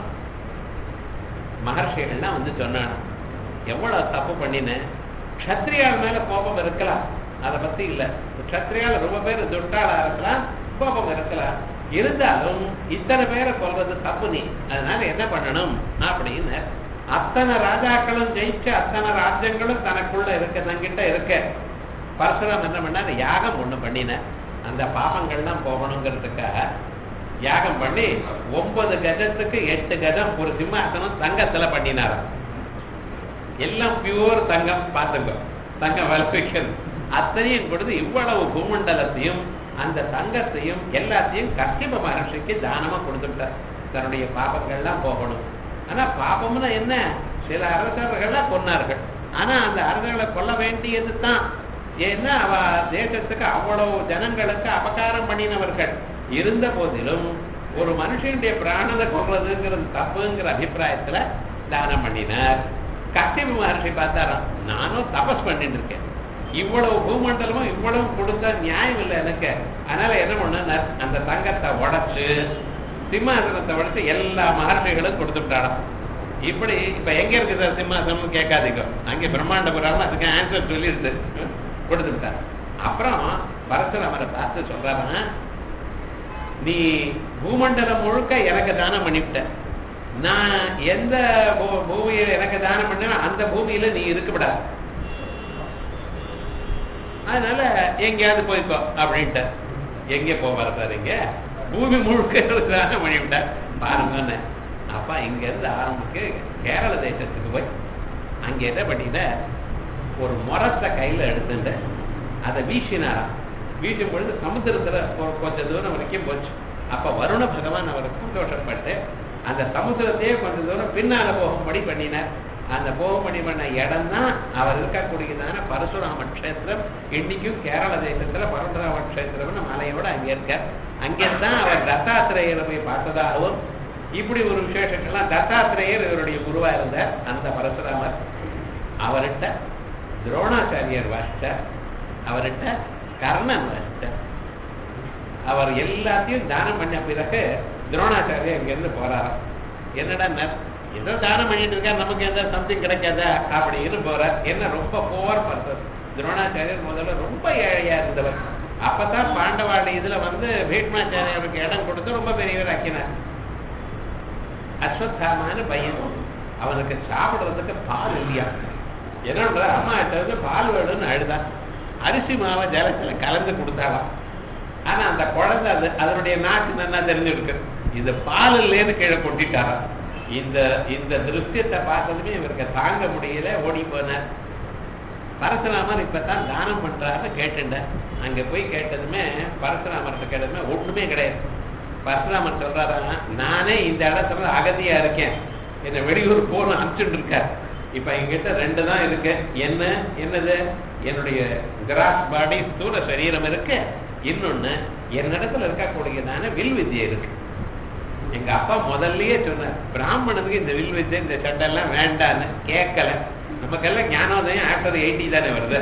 மகர்ஷிகள்லாம் வந்து சொன்னான் எவ்வளவு தப்பு பண்ணினேன் க்ஷத்ரியாள் மேல கோபம் இருக்கலாம் அதை பத்தி இல்ல க்ஷத்ரியால் ரொம்ப பேர் துட்டாளா இருக்கலாம் கோபம் இருக்கலாம் இருந்தாலும் இத்தனை பேரை சொல்றது தப்பு நீ அதனால என்ன பண்ணணும் அப்படின்னு அத்தனை ராஜாக்களும் ஜெயிச்சு அத்தனை ராஜ்யங்களும் தனக்குள்ள இருக்க தங்கிட்ட இருக்க பரசுராம் என்ன பண்ணார் யாகம் ஒண்ணு பண்ணின அந்த பாபங்கள்லாம் போகணுங்கிறதுக்காக யாகம் பண்ணி ஒன்பது கஜத்துக்கு எட்டு கஜம் ஒரு சிம்மாசனம் தங்கத்துல பண்ணினாராம் எல்லாம் பியூர் தங்கம் பார்த்துங்க தங்கம் வளர்ப்பிக்கிறது அத்தனையும் கொடுத்து இவ்வளவு பூமண்டலத்தையும் அந்த தங்கத்தையும் எல்லாத்தையும் கஷ்டிப மகர்ஷிக்கு தானமா கொடுத்துட்டார் தன்னுடைய பாபங்கள்லாம் போகணும் ஆனா பாபம்னா என்ன சில அரசர்கள்லாம் கொன்னார்கள் ஆனா அந்த அரசர்களை கொல்ல வேண்டியது தான் ஏன்னா அவ தேசத்துக்கு அவ்வளவு ஜனங்களுக்கு அபகாரம் பண்ணினவர்கள் இருந்த போதிலும் ஒரு மனுஷனுடைய பிராணனை கொள்றதுங்கிறது தப்புங்கிற அபிப்பிராயத்துல தானம் பண்ணினார் கஷ்டிப மகர்ஷி பார்த்தாராம் நானும் தபஸ் பண்ணிட்டு இருக்கேன் இவ்வளவு பூமண்டலமும் இவ்வளவு கொடுத்தா நியாயம் இல்லை எனக்கு அதனால என்ன பண்ண அந்த தங்கத்தை உடைச்சு சிம்மாசனத்தை உடைச்சு எல்லா மகர்ஷிகளும் கொடுத்துட்டாராம் இப்படி இப்ப எங்க இருக்குது சிம்மாசனம் கேட்காதீங்க அங்கே பிரம்மாண்ட புராணம் அதுக்கு ஆன்சர் சொல்லிடுது கொடுத்துட்டார் அப்புறம் பரசுராமரை பார்த்து சொல்றாராம் நீ பூமண்டலம் முழுக்க எனக்கு தானம் பண்ணிவிட்ட நான் எந்த பூமியில எனக்கு தானம் பண்ண அந்த பூமியில நீ இருக்கப்படாது அதனால எங்கேயாவது போய்க்கோ அப்படின்ட்டு எங்கே போவார் சார் இங்க பூமி முழுக்க தானம் பண்ணிவிட்டார் பாருங்க அப்பா இங்க இருந்து ஆரம்பிக்கு கேரள தேசத்துக்கு போய் அங்க என்ன பண்ணிட்ட ஒரு முரத்தை கையில எடுத்துட்டு அதை வீசினாராம் வீசும் பொழுது சமுத்திரத்துல ஒரு கொஞ்ச தூரம் வரைக்கும் போச்சு அப்ப வருண பகவான் அவர் சந்தோஷப்பட்டு அந்த சமுத்திரத்தையே கொஞ்ச தூரம் பின்னால போகும்படி பண்ணினார் அந்த போகும்படி பண்ண இடம் தான் அவர் இருக்கக்கூடியதான பரசுராம கஷேத்திரம் இன்னைக்கும் கேரள தேசத்துல பரசுராம கஷேத்திரம்னு மலையோட அங்க இருக்க அங்கேதான் அவர் தத்தாத்திரேயரை போய் பார்த்ததாகவும் இப்படி ஒரு விசேஷங்கள்லாம் தத்தாத்திரேயர் இவருடைய குருவா இருந்தார் அந்த பரசுராமர் அவர்கிட்ட துரோணாச்சாரியர் வாசித்தார் அவர்கிட்ட கர்ணன் வாசித்தார் அவர் எல்லாத்தையும் தானம் பண்ண பிறகு துரோணாச்சாரியர் இங்கிருந்து போறாராம் என்னடா ஏதோ தானம் பண்ணிட்டு இருக்கா நமக்கு எந்த சம்திங் கிடைக்காதா அப்படின்னு போறார் என்ன ரொம்ப போர் பர்சன் துரோணாச்சாரியர் முதல்ல ரொம்ப ஏழையா இருந்தவர் அப்பதான் பாண்டவாடி இதுல வந்து பீஷ்மாச்சாரியருக்கு இடம் கொடுத்து ரொம்ப பெரியவர் ஆக்கினார் அஸ்வத்தாமான பையன் அவனுக்கு சாப்பிடுறதுக்கு பால் இல்லையா என்னன்ற அம்மா கிட்ட வந்து பால் வேணும்னு அழுதான் அரிசி மாவை ஜலத்துல கலந்து கொடுத்தாலாம் ஆனா அந்த குழந்தை அது அதனுடைய நாக்கு நல்லா தெரிஞ்சிருக்கு இது பால் இல்லைன்னு கீழே கொட்டிட்டாராம் இந்த இந்த திருஷ்யத்தை பார்த்ததுமே இவருக்கு தாங்க முடியல ஓடி போனார் பரசுராமர் இப்பதான் தானம் பண்றாருன்னு கேட்டுண்டேன் அங்க போய் கேட்டதுமே பரசுராமர்கிட்ட கேட்டதுமே ஒண்ணுமே கிடையாது பரசுராமர் சொல்றாரா நானே இந்த இடத்துல அகதியா இருக்கேன் என்ன வெளியூர் போன அனுப்பிச்சுட்டு இருக்கார் இப்ப என்கிட்ட ரெண்டு தான் இருக்கு என்ன என்னது என்னுடைய கிராஸ் பாடி ஸ்தூல சரீரம் இருக்கு இன்னொன்னு என்னிடத்துல இருக்கக்கூடியதான வில் வித்யை இருக்கு எங்க அப்பா முதல்லயே சொன்னார் பிராமணனுக்கு இந்த வில் வித்யை இந்த சட்டெல்லாம் வேண்டான்னு கேட்கல நமக்கெல்லாம் ஞானோதயம் ஆஃப்டர் எயிட்டி தானே வருது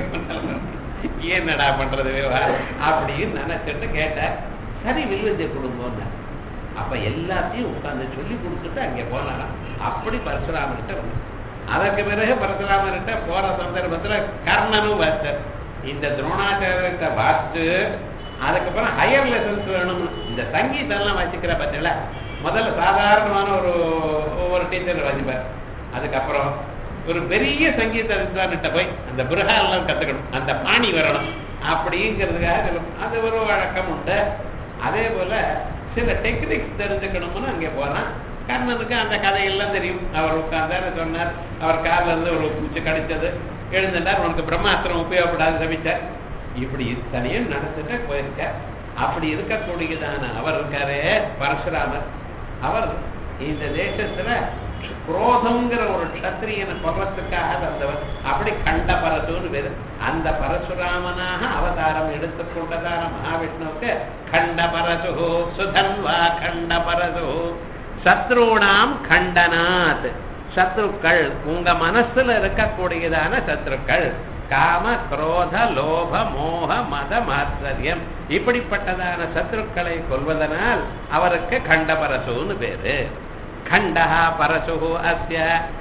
என்னடா பண்றது விவகாரம் அப்படின்னு நினைச்சிட்டு கேட்டேன் சரி வில் வித்யை கொடுங்கன்னு அப்ப எல்லாத்தையும் உட்கார்ந்து சொல்லி கொடுத்துட்டு அங்க போனாராம் அப்படி பரசுராமர்கிட்ட வந்து அதற்கு பிறகு பரசுராமர்கிட்ட போற சந்தர்ப்பத்துல கர்ணனும் வாஸ்டர் இந்த துரோணாச்சாரியத்தை வாசித்து அதுக்கப்புறம் ஹையர் லெசன்ஸ் வேணும்னு இந்த சங்கீதம்லாம் வச்சுக்கிற பட்சல முதல்ல சாதாரணமான ஒரு ஒரு டீச்சர் வாசிப்பார் அதுக்கப்புறம் ஒரு பெரிய சங்கீத வித்வான்கிட்ட போய் அந்த புரகாலாம் கத்துக்கணும் அந்த பாணி வரணும் அப்படிங்கிறதுக்காக சொல்லும். அது ஒரு வழக்கம் உண்டு அதே போல சில டெக்னிக்ஸ் தெரிஞ்சுக்கணும்னு அங்கே போனான் கர்ணனுக்கு அந்த கதையெல்லாம் தெரியும் அவர் உட்கார்ந்தாரு சொன்னார் அவர் காலில் இருந்து ஒரு பூச்சி கடிச்சது எழுந்துட்டார் உனக்கு பிரம்மாஸ்திரம் உபயோகப்படாது சமைச்சார் இப்படி இத்தனையும் நடந்துட்டு போயிருக்கார் அப்படி இருக்கக்கூடியதான அவர் இருக்காரே பரசுராமர் அவர் இந்த தேசத்துல குரோதம்ங்கிற ஒரு க்ஷத்திரியனை கொல்றதுக்காக வந்தவர் அப்படி கண்ட பரசுன்னு பேரு அந்த பரசுராமனாக அவதாரம் எடுத்துக்கொண்டதான மகாவிஷ்ணுவுக்கு கண்ட பரசு சுதன்வா கண்ட பரசு சத்ருணாம் கண்டனாத் சத்ருக்கள் உங்க மனசுல இருக்கக்கூடியதான சத்ருக்கள் காம குரோத லோப மோக மத மாத்சரியம் இப்படிப்பட்டதான சத்ருக்களை கொல்வதனால் அவருக்கு கண்டபரசுன்னு பேரு கண்டஹா பரசுகு அஸ்ய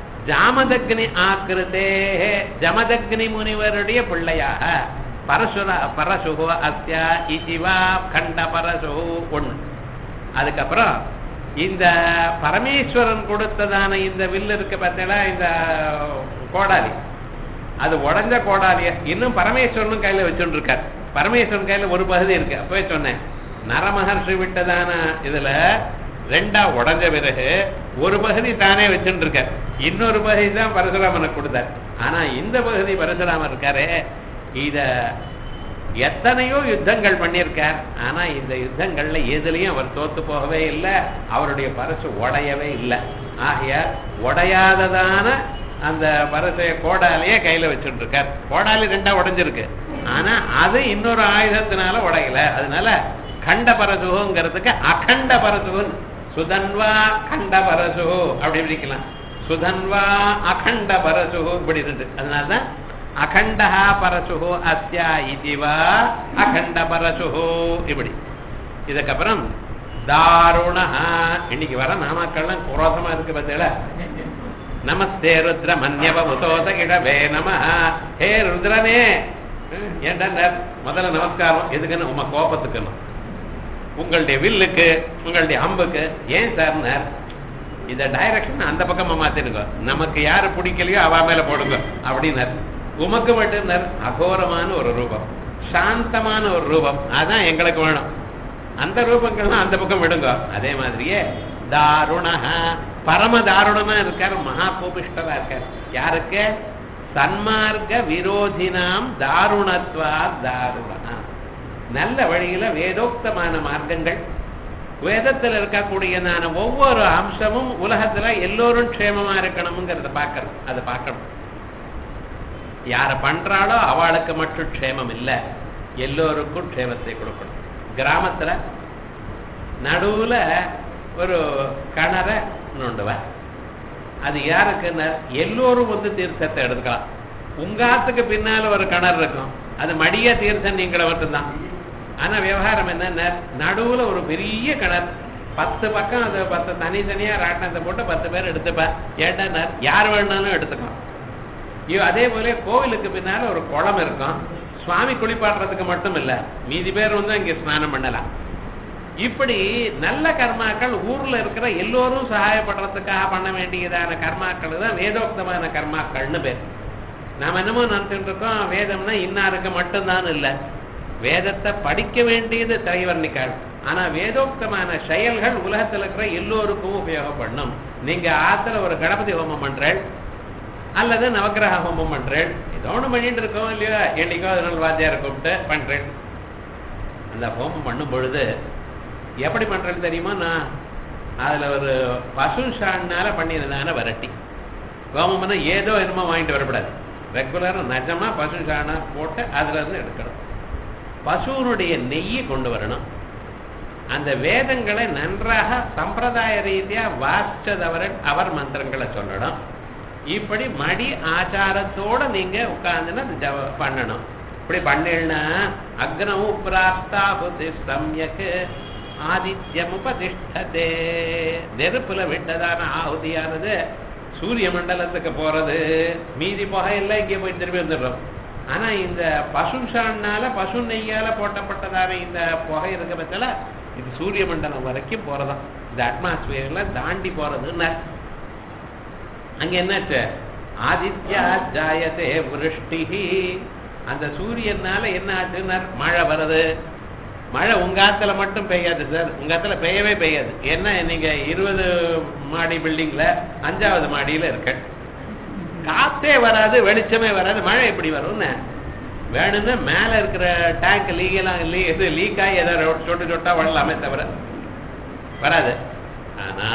ஜாமதக்னி ஆக்கிருதே ஜமதக்னி முனிவருடைய பிள்ளையாக பரசுர பரசுகு அஸ்ய இவா கண்ட பரசு ஒண்ணு அதுக்கப்புறம் இந்த பரமேஸ்வரன் கொடுத்ததான இந்த வில்லு இருக்கு பார்த்தீங்களா இந்த கோடாலி அது உடஞ்ச கோடாலிய இன்னும் பரமேஸ்வரனும் கையில வச்சுட்டு இருக்கார் பரமேஸ்வரன் கையில ஒரு பகுதி இருக்கு அப்பவே சொன்னேன் நரமகர்ஷி விட்டதான இதுல ரெண்டா உடஞ்ச பிறகு ஒரு பகுதி தானே வச்சுட்டு இருக்கார் இன்னொரு பகுதி தான் பரசுராமனுக்கு கொடுத்தார் ஆனா இந்த பகுதி பரசுராமர் இருக்காரே இத எத்தனையோ யுத்தங்கள் பண்ணியிருக்கார் ஆனா இந்த யுத்தங்கள்ல எதுலயும் அவர் தோத்து போகவே இல்லை அவருடைய பரசு உடையவே இல்லை ஆகையால் உடையாததான அந்த பரசைய கோடாலியே கையில வச்சுட்டு இருக்கார் கோடாலி ரெண்டா உடைஞ்சிருக்கு ஆனா அது இன்னொரு ஆயுதத்தினால உடையல அதனால கண்ட பரசுங்கிறதுக்கு அகண்ட பரசுன்னு சுதன்வா கண்ட பரசு அப்படி பிடிக்கலாம் சுதன்வா அகண்ட பரசு இப்படி இருக்கு அதனாலதான் அகண்டா பரசு அஸ்யா இதுவா அகண்ட பரசு இப்படி இதுக்கப்புறம் தாருணா இன்னைக்கு வர நாமாக்கள்லாம் குரோசமா இருக்கு பார்த்தீங்களா நமஸ்தே ருத்ர மன்யவ உதோத இடவே நம ஹே ருத்ரனே ஏன்டா முதல்ல நமஸ்காரம் எதுக்குன்னு உங்க கோபத்துக்குன்னு உங்களுடைய வில்லுக்கு உங்களுடைய அம்புக்கு ஏன் சார்னார் இந்த டைரக்ஷன் அந்த பக்கமா மாத்திருங்க நமக்கு யாரு பிடிக்கலையோ அவ மேல போடுங்க அப்படின்னார் உமக்கு மட்டும் அகோரமான ஒரு ரூபம் சாந்தமான ஒரு ரூபம் அதான் எங்களுக்கு வேணும் அந்த ரூபங்கள்லாம் அந்த பக்கம் விடுங்க அதே மாதிரியே தாருணஹ பரம தாருணமா இருக்கார் மகா கோபிஷ்டரா இருக்கார் யாருக்கு சன்மார்க்க விரோதினாம் தாருணத்வா தாருணா நல்ல வழியில வேதோக்தமான மார்க்கங்கள் வேதத்துல இருக்கக்கூடியதான ஒவ்வொரு அம்சமும் உலகத்துல எல்லோரும் க்ஷேமமா இருக்கணுங்கிறத பார்க்கணும் அதை பார்க்கணும் யார பண்றாளோ அவளுக்கு மட்டும் க்ஷேமம் இல்லை எல்லோருக்கும் க்ஷேமத்தை கொடுக்கணும் கிராமத்துல நடுவுல ஒரு கிணற நோண்டுவேன் அது யாருக்குன்னு எல்லோரும் வந்து தீர்த்தத்தை எடுத்துக்கலாம் உங்காத்துக்கு பின்னால ஒரு கிணறு இருக்கும் அது மடிய தீர்த்தம் நீங்கள மட்டும்தான் ஆனா விவகாரம் என்ன நடுவுல ஒரு பெரிய கிணறு பத்து பக்கம் அது பத்து தனித்தனியா ராட்டினத்தை போட்டு பத்து பேர் எடுத்துப்பேன் ஏட்டா யார் வேணாலும் எடுத்துக்கலாம் ஐயோ அதே போல கோவிலுக்கு பின்னால ஒரு குளம் இருக்கும் சுவாமி குளிப்பாடுறதுக்கு மட்டும் இல்ல மீதி பேர் வந்து அங்க ஸ்நானம் பண்ணலாம் இப்படி நல்ல கர்மாக்கள் ஊர்ல இருக்கிற எல்லோரும் சகாயப்படுறதுக்காக பண்ண வேண்டியதான கர்மாக்கள் தான் வேதோக்தமான கர்மாக்கள்னு பேர் நாம என்னமோ நினைச்சுட்டு இருக்கோம் வேதம்னா இன்னாருக்கு மட்டும்தான் இல்லை வேதத்தை படிக்க வேண்டியது திரைவர்ணிக்காள் ஆனா வேதோக்தமான செயல்கள் உலகத்துல இருக்கிற எல்லோருக்கும் உபயோகப்படணும் நீங்க ஆத்துல ஒரு கணபதி ஹோமம் பண்றேன் அல்லது நவக்கிரக ஹோமம் பண்றேன் ஏதோ ஒண்ணு பண்ணிட்டு இருக்கோம் இல்லையா என்னைக்கோ அதனால வாத்தியாரை கூப்பிட்டு பண்றேன் அந்த ஹோமம் பண்ணும் பொழுது எப்படி பண்றேன்னு தெரியுமா நான் அதுல ஒரு பசு ஷான்னால பண்ணினதான வரட்டி ஹோமம் பண்ணா ஏதோ என்னமோ வாங்கிட்டு வரக்கூடாது ரெகுலரா நிஜமா பசு ஷானா போட்டு அதுல இருந்து எடுக்கணும் பசுவனுடைய நெய்யை கொண்டு வரணும் அந்த வேதங்களை நன்றாக சம்பிரதாய ரீதியா வாசிச்சதவர் அவர் மந்திரங்களை சொல்லணும் இப்படி மடி ஆச்சாரத்தோட நீங்க உட்கார்ந்துன்னு அது ஜப- பண்ணணும் இப்படி பண்ணீங்கன்னா அக்னவு பிராப்தாபுதி சம்யக் ஆதித்யம் உபதிஷ்டதே நெருப்புல விட்டதான ஆகுதியானது சூரிய மண்டலத்துக்கு போறது மீதி புகையெல்லாம் இங்கே போய் திரும்பி வந்துடுறோம் ஆனா இந்த பசு சாணால பசு நெய்யால போட்டப்பட்டதான இந்த புகை இருக்க பட்சல இது சூரிய மண்டலம் வரைக்கும் போறதாம் இந்த அட்மாஸ்பியர்ல தாண்டி போறதுன்னு அங்க என்னாச்சு ஆதித்யா ஜாயதே விருஷ்டி அந்த சூரியனால என்ன ஆச்சுன்னா மழை வருது மழை உங்க ஆத்துல மட்டும் பெய்யாது சார் உங்க ஆத்துல பெய்யவே பெய்யாது என்ன நீங்க இருபது மாடி பில்டிங்ல அஞ்சாவது மாடியில இருக்க காத்தே வராது வெளிச்சமே வராது மழை எப்படி வரும்னு வேணும்னா மேல இருக்கிற டேங்க் லீக் எல்லாம் லீ- இது லீக் ஆகி ஏதாவது சொட்டு சொட்டா வரலாமே தவிர வராது ஆனா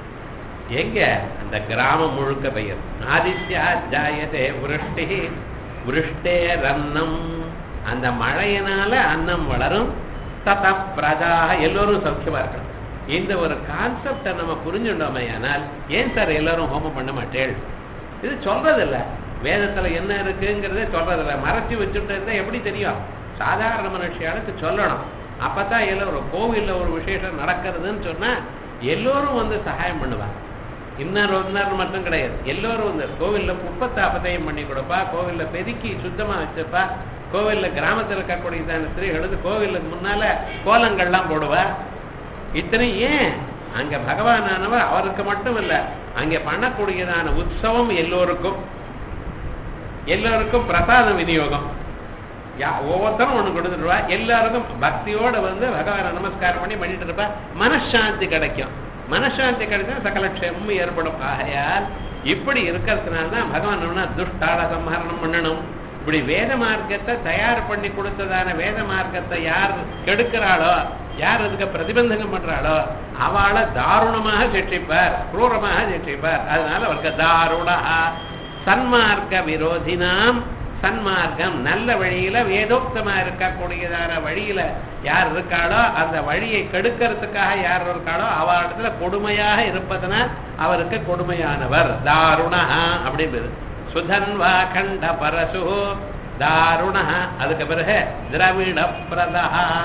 எங்க அந்த கிராமம் முழுக்க பெய்யும் ஆதித்யா ஜாயதே விருஷ்டி விருஷ்டே ரன்னம் அந்த மழையினால அன்னம் வளரும் தத பிரஜா எல்லோரும் சௌக்கியமா இருக்கணும் இந்த ஒரு கான்செப்டை நம்ம புரிஞ்சுட்டோமே ஆனால் ஏன் சார் எல்லாரும் ஹோமம் பண்ண மாட்டேள் இது சொல்றது இல்ல வேதத்துல என்ன இருக்குங்கிறத சொல்றது இல்ல மறைச்சு வச்சுட்டு இருந்தா எப்படி தெரியும் சாதாரண மனுஷியாளுக்கு சொல்லணும் அப்பதான் எல்லாரும் கோவில்ல ஒரு விசேஷம் நடக்கிறதுன்னு சொன்னா எல்லோரும் வந்து சகாயம் பண்ணுவாங்க இன்னொரு ஒன்னார் மட்டும் கிடையாது எல்லோரும் வந்து கோவில்ல குப்பத்தை அபதயம் பண்ணி கொடுப்பா கோவில்ல பெருக்கி சுத்தமா வச்சிருப்பா கோவில்ல கிராமத்துல இருக்கக்கூடியதான ஸ்திரீகளுக்கு கோவிலுக்கு முன்னால கோலங்கள்லாம் போடுவா இத்தனை ஏன் அங்க பகவானானவர் அவருக்கு மட்டும் இல்ல அங்க பண்ணக்கூடியதான உற்சவம் எல்லோருக்கும் எல்லோருக்கும் பிரசாத விநியோகம் யா- ஒவ்வொருத்தரும் ஒண்ணு கொடுத்துருவா எல்லாருக்கும் பக்தியோட வந்து பகவானை நமஸ்காரம் பண்ணி பண்ணிட்டு இருப்பா மனசாந்தி கிடைக்கும் மனசாந்தி கிடைச்சா சகல க்ஷேமமும் ஏற்படும் ஆகையால் இப்படி இருக்கிறதுனால தான் பகவான் என்ன துஷ்டால சம்ஹரணம் பண்ணணும் இப்படி வேத மார்க்கத்தை தயார் பண்ணி கொடுத்ததான வேத மார்க்கத்தை யார் கெடுக்கிறாளோ யார் அதுக்கு பிரதிபந்தகம் பண்றாளோ அவளை தாருணமாக சிக்ஷிப்பார் குரூரமாக சிக்ஷிப்பார் அதனால அவருக்கு தாருணா சன்மார்க்க விரோதினாம் சன்மார்க்கம் நல்ல வழியில வேதோக்தமா இருக்கக்கூடியதான வழியில யார் இருக்காளோ அந்த வழியை கெடுக்கிறதுக்காக யார் இருக்காளோ அவரிடத்துல கொடுமையாக இருப்பதனால் அவருக்கு கொடுமையானவர் தாருணா அப்படின்றது சுதன்வா கண்ட பரசு தாருணா அதுக்கு பிறகு திரவிட பிரதா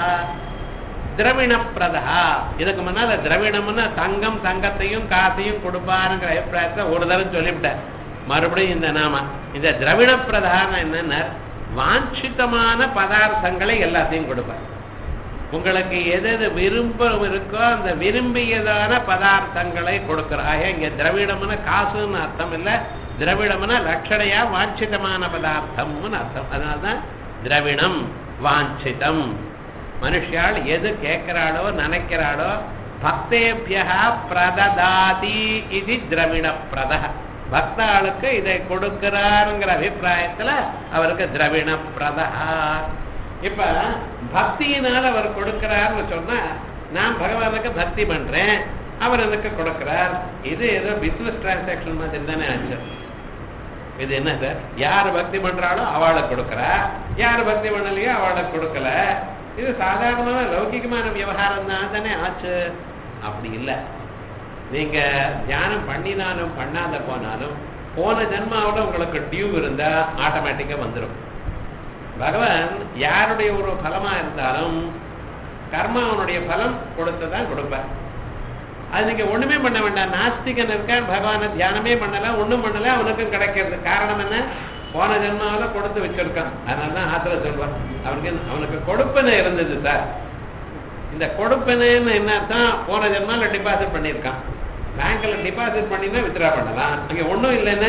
திரவிணப்பிரதா இதுக்கு முன்னால திரவிணம்னா தங்கம் தங்கத்தையும் காசையும் கொடுப்பாருங்கிற அபிப்பிராயத்தை ஒரு தடவை சொல்லிவிட்டேன் மறுபடியும் இந்த நாம இந்த திரவிண பிரதானம் என்னன்னா வாஞ்சிதமான பதார்த்தங்களை எல்லாத்தையும் கொடுப்பார் உங்களுக்கு எது எது விருப்பம் இருக்கோ அந்த விரும்பியதான பதார்த்தங்களை கொடுக்கிறாக இங்க திரவிடம்னா காசுன்னு அர்த்தம் இல்ல திரவிடம்னா லட்சணையா வாஞ்சிதமான பதார்த்தம்னு அர்த்தம் அதனால்தான் திரவிணம் வாஞ்சிதம் மனுஷாள் எது கேட்கிறாளோ நினைக்கிறாளோ பக்தேபியா பிரததாதி இது திரவிண பிரத பக்தாளுக்கு இதை கொடுக்கிறாருங்கிற அபிப்பிராயத்துல அவருக்கு திரவிண பிரதா இப்ப பக்தியினால அவர் கொடுக்கிறார்னு சொன்னா நான் பகவானுக்கு பக்தி பண்றேன் அவர் எனக்கு கொடுக்கிறார் இது ஏதோ பிசினஸ் டிரான்சாக்ஷன் மாதிரி தானே ஆச்சு இது என்ன சார் யார் பக்தி பண்றாளோ அவளுக்கு கொடுக்கறா யார் பக்தி பண்ணலையோ அவளுக்கு கொடுக்கல இது சாதாரணமான லௌகிகமான விவகாரம் தான் தானே ஆச்சு அப்படி இல்லை நீங்க தியானம் பண்ணினாலும் பண்ணாத போனாலும் போன ஜென்மாவுல உங்களுக்கு டியூ இருந்தா ஆட்டோமேட்டிக்கா வந்துடும் பகவான் யாருடைய ஒரு பலமா இருந்தாலும் கர்மாவனுடைய பலம் கொடுத்துதான் கொடுப்பார் அது நீங்க ஒண்ணுமே பண்ண வேண்டாம் நாஸ்திகன் இருக்கான் பகவானை தியானமே பண்ணல ஒண்ணும் பண்ணல அவனுக்கும் கிடைக்கிறது காரணம் என்ன போன ஜென்மாவில கொடுத்து வச்சிருக்கான் அதனாலதான் ஆத்திர சொல்வான் அவனுக்கு அவனுக்கு கொடுப்பனை இருந்தது சார் இந்த கொடுப்பனைன்னு என்ன அர்த்தம் போன ஜென்மால டிபாசிட் பண்ணியிருக்கான் பேங்க்ல டிபாசிட் பண்ணினா வித்ரா பண்ணலாம் அங்க ஒண்ணும் இல்லைன்னு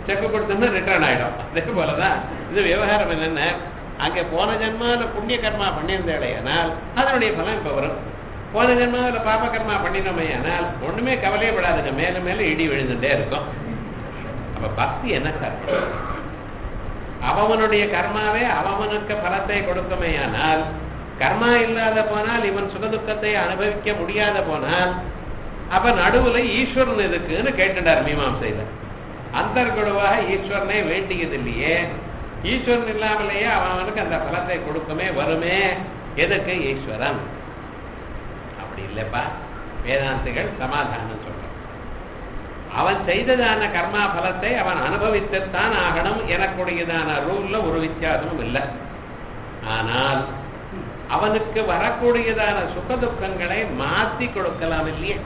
செக் கொடுத்தோம்னா ரிட்டர்ன் ஆயிடும் அதே போலதான் இது விவகாரம் என்னென்ன அங்கே போன ஜென்மாவில் புண்ணிய கர்மா பண்ணியிருந்தேடையானால் அதனுடைய பலன் இப்போ வரும் போன ஜென்மாவில் பாப கர்மா பண்ணினோமையானால் ஒண்ணுமே கவலையே படாதுங்க மேல மேல இடி விழுந்துட்டே இருக்கும் அப்ப பக்தி என்ன சார் அவனுடைய கர்மாவே அவனுக்கு பலத்தை கொடுக்குமேயானால் கர்மா இல்லாத போனால் இவன் சுகதுக்கத்தை அனுபவிக்க முடியாத போனால் அப்ப நடுவுல ஈஸ்வரன் இருக்குன்னு கேட்டுட்டார் மீமாசையில அந்தர்குழுவாக ஈஸ்வரனே வேண்டியது இல்லையே ஈஸ்வரன் இல்லாமலேயே அவனுக்கு அந்த பலத்தை கொடுக்குமே வருமே எதுக்கு ஈஸ்வரன் அப்படி இல்லப்பா வேதாந்திகள் சமாதானம் சொல்றான் அவன் செய்ததான கர்மா பலத்தை அவன் அனுபவித்துத்தான் ஆகணும் எனக்குடையதான ரூல்ல ஒரு வித்தியாசமும் இல்லை ஆனால் அவனுக்கு வரக்கூடியதான சுகதுக்கங்களை மாத்தி கொடுக்கலாம் இல்லையே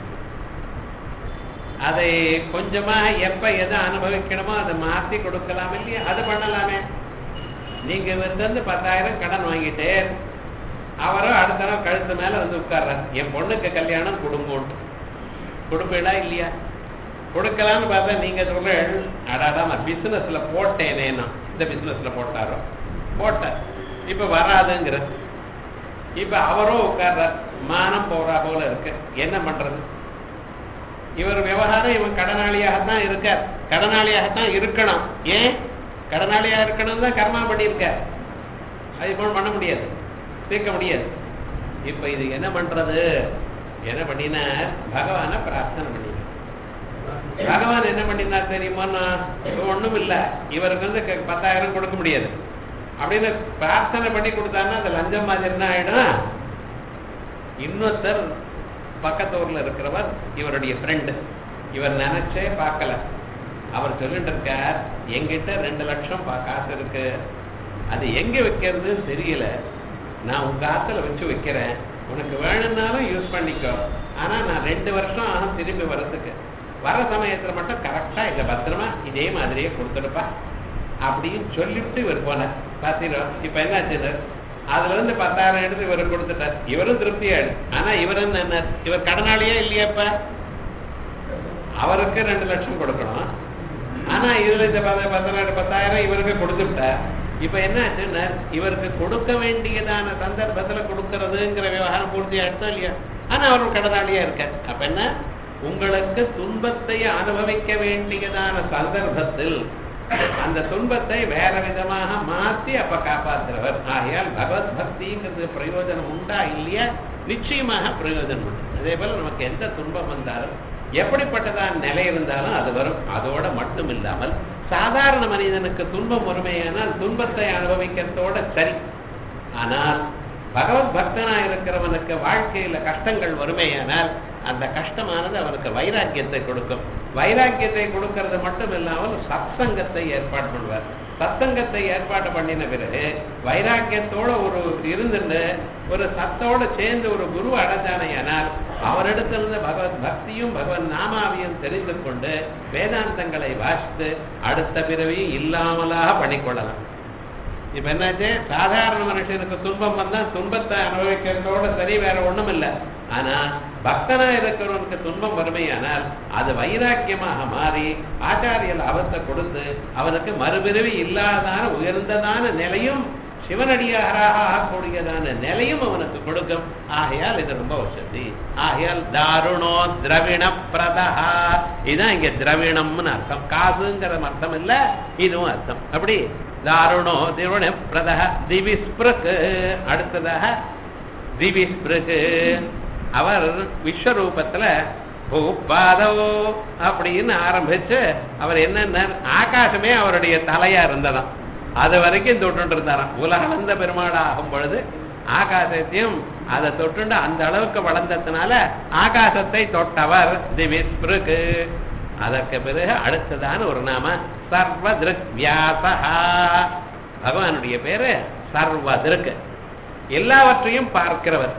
அதை கொஞ்சமா எப்ப எதை அனுபவிக்கணுமோ அதை மாத்தி கொடுக்கலாம் இல்லையா அது பண்ணலாமே நீங்க இவர்ந்து பத்தாயிரம் கடன் வாங்கிட்டு அவரோ அடுத்த நாள் கழுத்து மேல வந்து உட்கார்றார் என் பொண்ணுக்கு கல்யாணம் குடும்பம் கொடுப்பீடா இல்லையா கொடுக்கலான்னு பார்த்தா நீங்க சொல்ற அடாடா நான் பிசினஸ்ல போட்டேனே நான் இந்த பிசினஸ்ல போட்டாரோ போட்டேன் இப்ப வராதுங்கிற இப்ப அவரும் உட்கார்றார் மானம் போறா போல இருக்கு என்ன பண்றது இவர் விவகாரம் இவன் கடனாளியாகத்தான் இருக்கார் கடனாளியாகத்தான் இருக்கணும் ஏன் கடனாளியா இருக்கணும் தான் கர்மா பண்ணியிருக்கார் அது போல் பண்ண முடியாது தீர்க்க முடியாது இப்ப இது என்ன பண்றது என்ன பண்ணினா பகவான பிரார்த்தனை பண்ணினார் பகவான் என்ன பண்ணினார் தெரியுமா ஒண்ணும் இல்ல இவருக்கு வந்து க- பத்தாயிரம் கொடுக்க முடியாது அப்படின்னு பிரார்த்தனை பண்ணி கொடுத்தாருன்னா அந்த லஞ்சம் மாதிரி என்ன ஆயிடும் இன்னொருத்தர் பக்கத்து ஊர்ல இருக்கிறவர் இவருடைய ஃப்ரெண்டு இவர் நினைச்சே பார்க்கல அவர் சொல்லிட்டு இருக்கார் எங்கிட்ட ரெண்டு லட்சம் பா- காசு இருக்கு அது எங்க வைக்கிறதுன்னு தெரியல நான் உங்க காத்துல வச்சு வைக்கிறேன் உனக்கு வேணும்னாலும் யூஸ் பண்ணிக்கோ ஆனா நான் ரெண்டு வருஷம் ஆகும் திரும்பி வர்றதுக்கு வர சமயத்துல மட்டும் கரெக்டா இதை பத்திரமா இதே மாதிரியே கொடுத்துடுப்பா அப்படின்னு சொல்லிவிட்டு இவர் போனார் பாத்தீங்களா இப்ப என்னாச்சு அதுல இருந்து பத்தாயிரம் எடுத்து இவர் கொடுத்துட்டார் இவரும் திருப்தியாயிடு ஆனா இவர் என்ன இவர் கடனாளியே இல்லையாப்ப அவருக்கு ரெண்டு லட்சம் கொடுக்கணும் ஆனா இதுல இந்த பத- பத்தாயிரம் பத்தாயிரம் இவருக்கு கொடுத்துட்டார் இப்ப என்ன ஆச்சுன்னா இவருக்கு கொடுக்க வேண்டியதான சந்தர்ப்பத்துல கொடுக்கறதுங்கிற விவகாரம் பூர்த்தி ஆயிடுச்சா இல்லையா ஆனா அவர் கடனாளியா இருக்கார் அப்ப என்ன உங்களுக்கு துன்பத்தை அனுபவிக்க வேண்டியதான சந்தர்ப்பத்தில் அந்த துன்பத்தை வேற விதமாக மாத்தி அப்ப காப்பாத்துறவர் ஆகையால் பகவத் பக்திங்கிறது பிரயோஜனம் உண்டா இல்லையா நிச்சயமாக பிரயோஜனம் உண்டு அதே போல நமக்கு எந்த துன்பம் வந்தாலும் எப்படிப்பட்டதான் நிலை இருந்தாலும் அது வரும் அதோட மட்டும் இல்லாமல் சாதாரண மனிதனுக்கு துன்பம் வறுமையானால் துன்பத்தை அனுபவிக்கிறதோட சரி ஆனால் பகவத் பக்தனா இருக்கிறவனுக்கு வாழ்க்கையில கஷ்டங்கள் வறுமையானால் அந்த கஷ்டமானது அவனுக்கு வைராக்கியத்தை கொடுக்கும் வைராக்கியத்தை கொடுக்கறது மட்டும் இல்லாமல் சத்சங்கத்தை ஏற்பாடு பண்ணுவார் சத்சங்கத்தை ஏற்பாடு பண்ணின பிறகு வைராக்கியத்தோட ஒரு இருந்துட்டு ஒரு சத்தோட சேர்ந்து ஒரு குரு அடைஞ்சானையானால் அவரிடத்திலிருந்து பகவத் பக்தியும் பகவத் நாமாவையும் தெரிந்து கொண்டு வேதாந்தங்களை வாசித்து அடுத்த பிறவி இல்லாமலாக பண்ணிக்கொள்ளலாம் இப்ப என்னாச்சு சாதாரண மனுஷனுக்கு துன்பம் வந்தா துன்பத்தை அனுபவிக்கிறதோட சரி வேற ஒண்ணும் இல்ல ஆனா பக்தனா இருக்கிறவனுக்கு துன்பம் வறுமையானால் அது வைராக்கியமாக மாறி ஆச்சாரியல் அவத்தை கொடுத்து அவனுக்கு மறுபிறவி இல்லாதான உயர்ந்ததான நிலையும் சிவனடியாராக ஆகக்கூடியதான நிலையும் அவனுக்கு கொடுக்கும் ஆகையால் இது ரொம்ப வசதி ஆகையால் தாருணோ திரவிண பிரதா இதுதான் இங்க திரவிணம்னு அர்த்தம் காசுங்கிற அர்த்தம் இல்ல இதுவும் அர்த்தம் அப்படி தாருணோ திரவிண பிரதா திவிஸ்பிருக் அடுத்ததாக திவிஸ்பிருக் அவர் விஸ்வரூபத்துல பூபாதவோ அப்படின்னு ஆரம்பிச்சு அவர் என்னன்னா ஆகாசமே அவருடைய தலையா இருந்ததாம் அது வரைக்கும் தொட்டு இருந்தாராம் உலகளந்த பெருமாள் ஆகும் பொழுது ஆகாசத்தையும் அதை தொட்டுண்டு அந்த அளவுக்கு வளர்ந்ததுனால ஆகாசத்தை தொட்டவர் திவிஸ்பிருக் அதற்கு பிறகு அடுத்ததான ஒரு நாம சர்வதிருக் வியாசா பகவானுடைய பேரு சர்வதிருக் எல்லாவற்றையும் பார்க்கிறவர்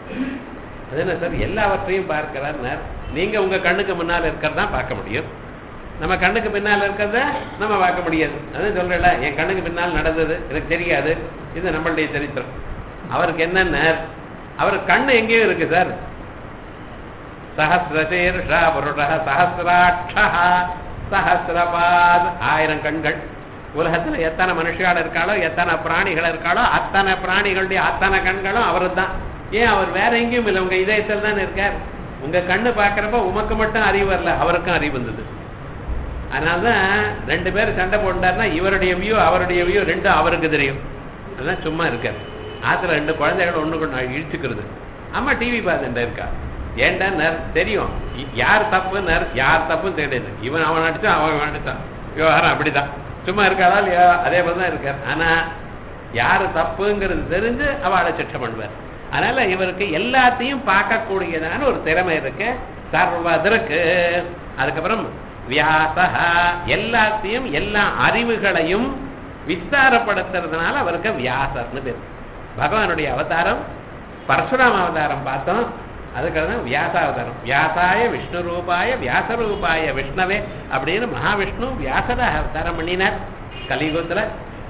அது என்ன சார் எல்லாவற்றையும் பார்க்கிறார் நீங்க உங்க கண்ணுக்கு முன்னால் இருக்கிறதா பார்க்க முடியும் நம்ம கண்ணுக்கு பின்னால் இருக்கிறத நம்ம பார்க்க முடியாது அதான் சொல்றல என் கண்ணுக்கு பின்னால் நடந்தது எனக்கு தெரியாது இது நம்மளுடைய சரித்திரம் அவருக்கு என்னென்ன அவர் கண்ணு எங்கேயும் இருக்கு சார் சஹசிரசீர்ஷா புருஷ சஹசிராட்சா சஹசிரபாத் ஆயிரம் கண்கள் உலகத்துல எத்தனை மனுஷியால் இருக்காளோ எத்தனை பிராணிகள் இருக்காளோ அத்தனை பிராணிகளுடைய அத்தனை கண்களும் அவரு தான் ஏன் அவர் வேற எங்கேயும் இல்லை உங்க இதயத்தில் தான் இருக்கார் உங்க கண்ணு பார்க்கறப்ப உமக்கு மட்டும் அறிவு வரல அவருக்கும் அறிவு வந்தது அதனாலதான் ரெண்டு பேரும் சண்டை போட்டாருன்னா இவருடைய வியூ அவருடைய வியூ ரெண்டும் அவருக்கு தெரியும் அதெல்லாம் சும்மா இருக்காரு ஆத்துல ரெண்டு குழந்தைகள் ஒண்ணு கொண்டு இழிச்சுக்கிறது அம்மா டிவி பார்த்துட்டு இருக்கா ஏன்டா நர் தெரியும் இ- யார் தப்பு நர் யார் தப்புன்னு தெரியுது இவன் அவன் அடிச்சான் அவன் அடிச்சான் விவகாரம் அப்படிதான் சும்மா இருக்காளா இல்லையா அதே மாதிரி தான் இருக்கார் ஆனா யாரு தப்புங்கிறது தெரிஞ்சு அவளை சிட்சை பண்ணுவார் அதனால இவருக்கு எல்லாத்தையும் பார்க்கக்கூடியதான ஒரு திறமை இருக்கு சர்வதற்கு அதுக்கப்புறம் வியாசகா எல்லாத்தையும் எல்லா அறிவுகளையும் விஸ்தாரப்படுத்துறதுனால அவருக்கு வியாசர்னு பேர் பகவானுடைய அவதாரம் பரசுராம அவதாரம் பார்த்தோம் அதுக்கப்புறம் வியாசாவதாரம் வியாசாய விஷ்ணு ரூபாய வியாச ரூபாய விஷ்ணவே அப்படின்னு மகாவிஷ்ணு வியாசர அவதாரம் பண்ணினார் கலியுகத்துல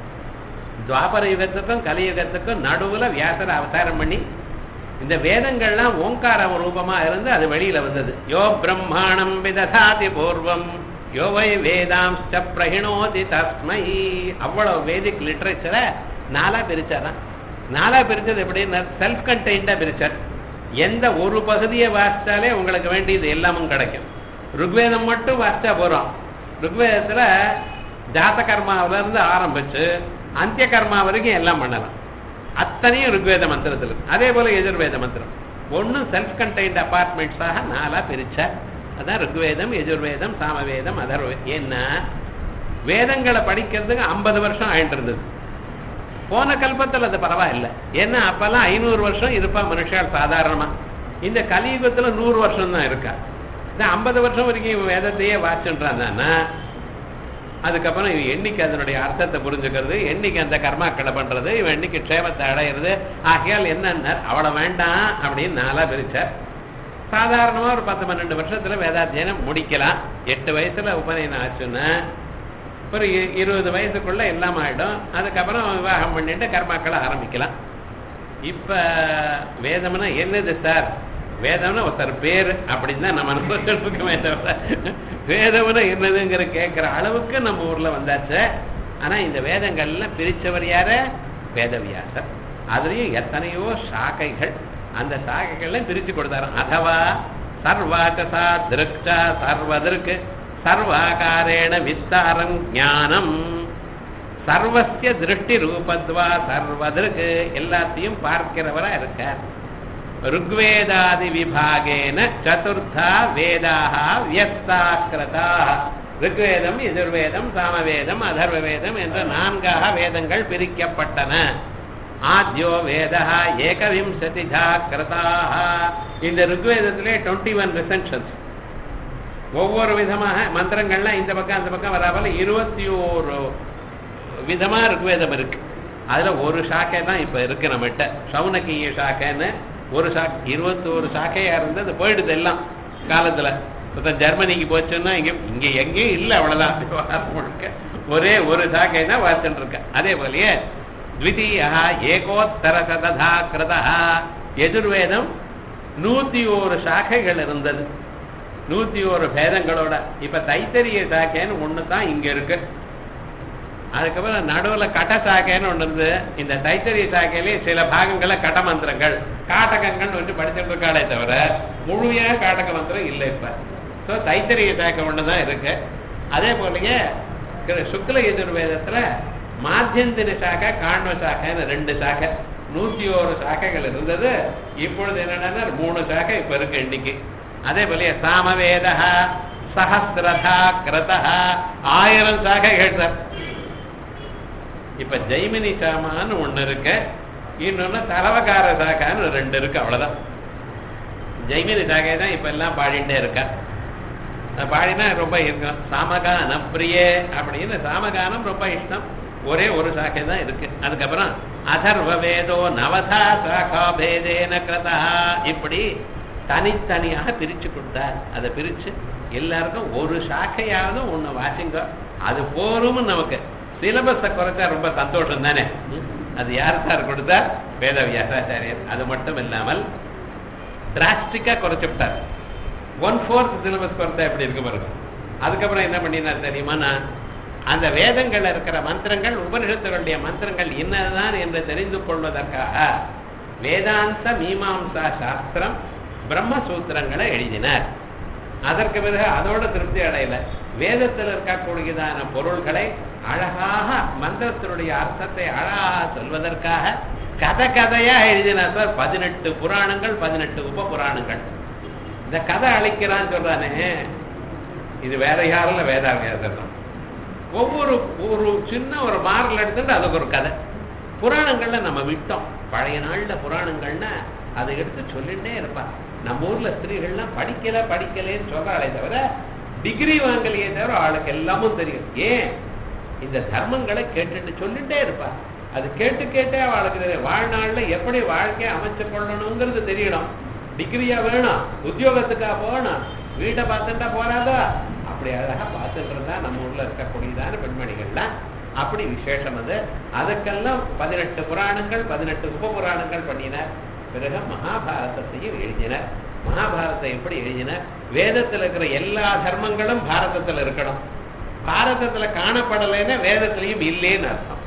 துவாபர யுகத்துக்கும் கலியுகத்துக்கும் நடுவுல வியாசர அவதாரம் பண்ணி இந்த வேதங்கள்லாம் ஓங்கார ரூபமா இருந்து அது வெளியில வந்தது யோ பிரம்மாணம் விததாதி பூர்வம் யோ வை வேதாம்ச பிரகிணோதி தஸ்மை அவ்வளவு வேதிக் லிட்ரேச்சரை நாலா பிரிச்சாராம் நாலா பிரிச்சது எப்படின்னா செல்ஃப் கண்டெய்ன்டா பிரிச்சார் எந்த ஒரு பகுதியை வாசிச்சாலே உங்களுக்கு வேண்டியது எல்லாமும் கிடைக்கும் ருக்வேதம் மட்டும் வாசிச்சா போறோம் ருக்வேதத்துல ஜாத கர்மாவில இருந்து ஆரம்பிச்சு அந்திய கர்மா வரைக்கும் எல்லாம் பண்ணலாம் அத்தனையும் ருக்வேத மந்திரத்தில் இருக்கு. அதே போல எஜுர்வேத மந்திரம் ஒன்றும் செல்ஃப் கண்டெய்ன்ட் அபார்ட்மெண்ட்ஸாக நாலா பிரிச்சார் அதான் ருக்வேதம் எஜுர்வேதம் சாமவேதம் அதர்வேதம் ஏன்னா வேதங்களை படிக்கிறதுக்கு ஐம்பது வருஷம் ஆயிட்டு இருந்தது போன கல்பத்தில் அது பரவாயில்லை ஏன்னா அப்பெல்லாம் ஐநூறு வருஷம் இருப்பா மனுஷால் சாதாரணமா இந்த கலியுகத்துல நூறு வருஷம் தான் இருக்கா இந்த ஐம்பது வருஷம் வரைக்கும் இவன் வேதத்தையே வாச்சுன்றான்னா அதுக்கப்புறம் இவன் என்னைக்கு அதனுடைய அர்த்தத்தை புரிஞ்சுக்கிறது என்னைக்கு அந்த கர்மாக்களை பண்றது இவன் என்னைக்கு க்ஷேமத்தை அடையிறது ஆகையால் என்னன்னா அவளை வேண்டாம் அப்படின்னு நாளா பிரிச்சார் சாதாரணமா ஒரு பத்து பன்னெண்டு வருஷத்துல வேதாத்தியனம் முடிக்கலாம் எட்டு வயசுல உபநயனம் ஆச்சுன்னா ஒரு இ- இருபது வயசுக்குள்ள எல்லாம் ஆயிடும் அதுக்கப்புறம் விவாகம் பண்ணிட்டு கர்மாக்களை ஆரம்பிக்கலாம் இப்ப வேதம்னா என்னது சார் வேதம்னா ஒருத்தர் பேர் அப்படின்னு தான் நம்ம அனுபவத்துக்குமே தவிர வேதம்னா என்னதுங்கிற கேட்கிற அளவுக்கு நம்ம ஊர்ல வந்தாச்சு ஆனா இந்த வேதங்கள்லாம் பிரிச்சவர் யாரு வேதவியாசர் அதுலயும் எத்தனையோ சாக்கைகள் அந்த சாக்கைகள்லாம் பிரிச்சு கொடுத்தாராம் அதவா சர்வாகசா திருக்ஷா சர்வதற்கு சர்வாகாரேண விஸ்தாரம் ஞானம் சர்வசிய திருஷ்டி ரூபத்வா சர்வதற்கு எல்லாத்தையும் பார்க்கிறவரா இருக்கார் ருக்வேதாதி விபாகேன சதுர்த்தா வேதாக வியஸ்தாக்கிரதா ருக்வேதம் எதிர்வேதம் சாமவேதம் அதர்வவேதம் என்ற நான்காக வேதங்கள் பிரிக்கப்பட்டன ஆத்யோ வேதா ஏகவிம்சதிதா கிருதாக இந்த ருக்வேதத்திலே டுவெண்ட்டி ஒன் ரிசன்ஷன்ஸ் ஒவ்வொரு விதமாக மந்திரங்கள்லாம் இந்த பக்கம் அந்த பக்கம் வராமல் இருபத்தி ஓரு விதமா ருக்வேதம் இருக்கு அதுல ஒரு சாக்கை தான் இப்ப இருக்கு நம்மகிட்ட சவுனக்கிய சாக்கைன்னு ஒரு சாக் இருபத்தோரு சாக்கையா இருந்து அது போயிடுது எல்லாம் காலத்துல இப்ப ஜெர்மனிக்கு போச்சுன்னா இங்க இங்க எங்கேயும் இல்லை அவ்வளவுதான் விவகாரம் முழுக்க ஒரே ஒரு சாக்கை தான் வாசிச்சுட்டு இருக்க அதே போலயே த்விதீயா ஏகோத்தர சததா கிருதா எதிர்வேதம் நூத்தி ஒரு சாக்கைகள் இருந்தது நூத்தி ஒரு பேதங்களோட இப்ப தைத்தரிய சாக்கைன்னு ஒண்ணு தான் இங்க இருக்கு அதுக்கப்புறம் நடுவுல கட்ட சாக்கைன்னு ஒண்ணு இருந்து இந்த தைத்தரிய சாக்கையிலே சில பாகங்கள கட்ட மந்திரங்கள் காட்டகங்கள் வந்து படிச்சுட்டு இருக்காளே தவிர முழுமையா காட்டக மந்திரம் இல்லை இப்ப ஸோ தைத்தரிய சாக்கை ஒண்ணு தான் இருக்கு அதே போலயே க- சுக்ல எதிர்வேதத்துல மாத்தியந்திர சாக்கை காண்வ சாக்கைன்னு ரெண்டு சாக்கை நூத்தி ஒரு சாக்கைகள் இருந்தது இப்பொழுது என்னன்னா மூணு சாக்கை இப்ப இருக்கு இன்னைக்கு அதே போலயே சாமவேத சஹசிரதா கிரதா ஆயிரம் சாக்கைகள் சார் இப்ப ஜெய்மினி சாமான்னு ஒண்ணு இருக்கு இன்னொன்னு தலவகார சாக்கான்னு ரெண்டு இருக்கு அவ்வளவுதான் ஜெய்மினி சாகை தான் இப்ப எல்லாம் பாடிட்டே இருக்கா அது பாடினா ரொம்ப இருக்கும் சாமகான பிரியே அப்படின்னு சாமகானம் ரொம்ப இஷ்டம் ஒரே ஒரு சாக்கை தான் இருக்கு அதுக்கப்புறம் அதர்வ வேதோ நவதா சாகா பேதேன கிருதா இப்படி தனித்தனியாக பிரிச்சு கொடுத்தார் அதை பிரிச்சு எல்லாருக்கும் ஒரு சாக்கையாவது ஒண்ணு வாசிங்க அது போரும்னு நமக்கு சிலபஸை குறைச்சா ரொம்ப சந்தோஷம் தானே ம்? அது யார் சார் கொடுத்தா வேத வியாசாச்சாரியர் அது மட்டும் இல்லாமல் டிராஸ்டிக்கா குறைச்சு விட்டார் ஒன் ஃபோர்த் சிலபஸ் குறைச்சா எப்படி இருக்கு பாருங்க அதுக்கப்புறம் என்ன பண்ணினார் தெரியுமா அந்த வேதங்கள்ல இருக்கிற மந்திரங்கள் உபனிஷத்துகளுடைய மந்திரங்கள் என்னதான் என்று தெரிந்து கொள்வதற்காக வேதாந்த மீமாம்சா சாஸ்திரம் பிரம்மசூத்திரங்களை எழுதினார் அதற்கு பிறகு அதோட திருப்தி அடையல வேதத்தில் இருக்கக்கூடியதான பொருள்களை அழகாக மந்திரத்தினுடைய அர்த்தத்தை அழகாக சொல்வதற்காக கதை கதையா எழுதினார் சார் பதினெட்டு புராணங்கள் பதினெட்டு உப புராணங்கள் இந்த கதை அழிக்கிறான்னு சொல்றானே இது வேற யாரும் இல்ல வேதாவியாசர் தான் ஒவ்வொரு ஒரு சின்ன ஒரு மாறல் எடுத்துட்டு அதுக்கு ஒரு கதை புராணங்கள்ல நம்ம விட்டோம் பழைய நாள்ல புராணங்கள்னா அதை எடுத்து சொல்லிட்டே இருப்பான் நம்ம ஊர்ல ஸ்திரீகள்லாம் படிக்கல படிக்கலன்னு சொல்றாளே தவிர டிகிரி வாங்கலையே தவிர அவளுக்கு எல்லாமும் தெரியும் ஏன் இந்த தர்மங்களை கேட்டுட்டு சொல்லிட்டே இருப்பா அது கேட்டு கேட்டே அவளுக்கு தெரியும் வாழ்நாள்ல எப்படி வாழ்க்கையை அமைச்சு கொள்ளணுங்கிறது தெரியணும் டிகிரியா வேணும் உத்தியோகத்துக்கா போகணும் வீட்டை பார்த்துட்டா போறாதா அப்படி அழகா பார்த்துட்டு இருந்தா நம்ம ஊர்ல இருக்கக்கூடியதான பெண்மணிகள்லாம் அப்படி விசேஷம் அது அதுக்கெல்லாம் பதினெட்டு புராணங்கள் பதினெட்டு உப புராணங்கள் பண்ணினார் பிறகு மகாபாரதத்தையும் எழுதினார் மகாபாரதத்தை எப்படி எழுதினார் வேதத்துல இருக்கிற எல்லா தர்மங்களும் பாரதத்துல இருக்கணும் பாரதத்துல காணப்படலைன்னா வேதத்திலையும் இல்லைன்னு அர்த்தம்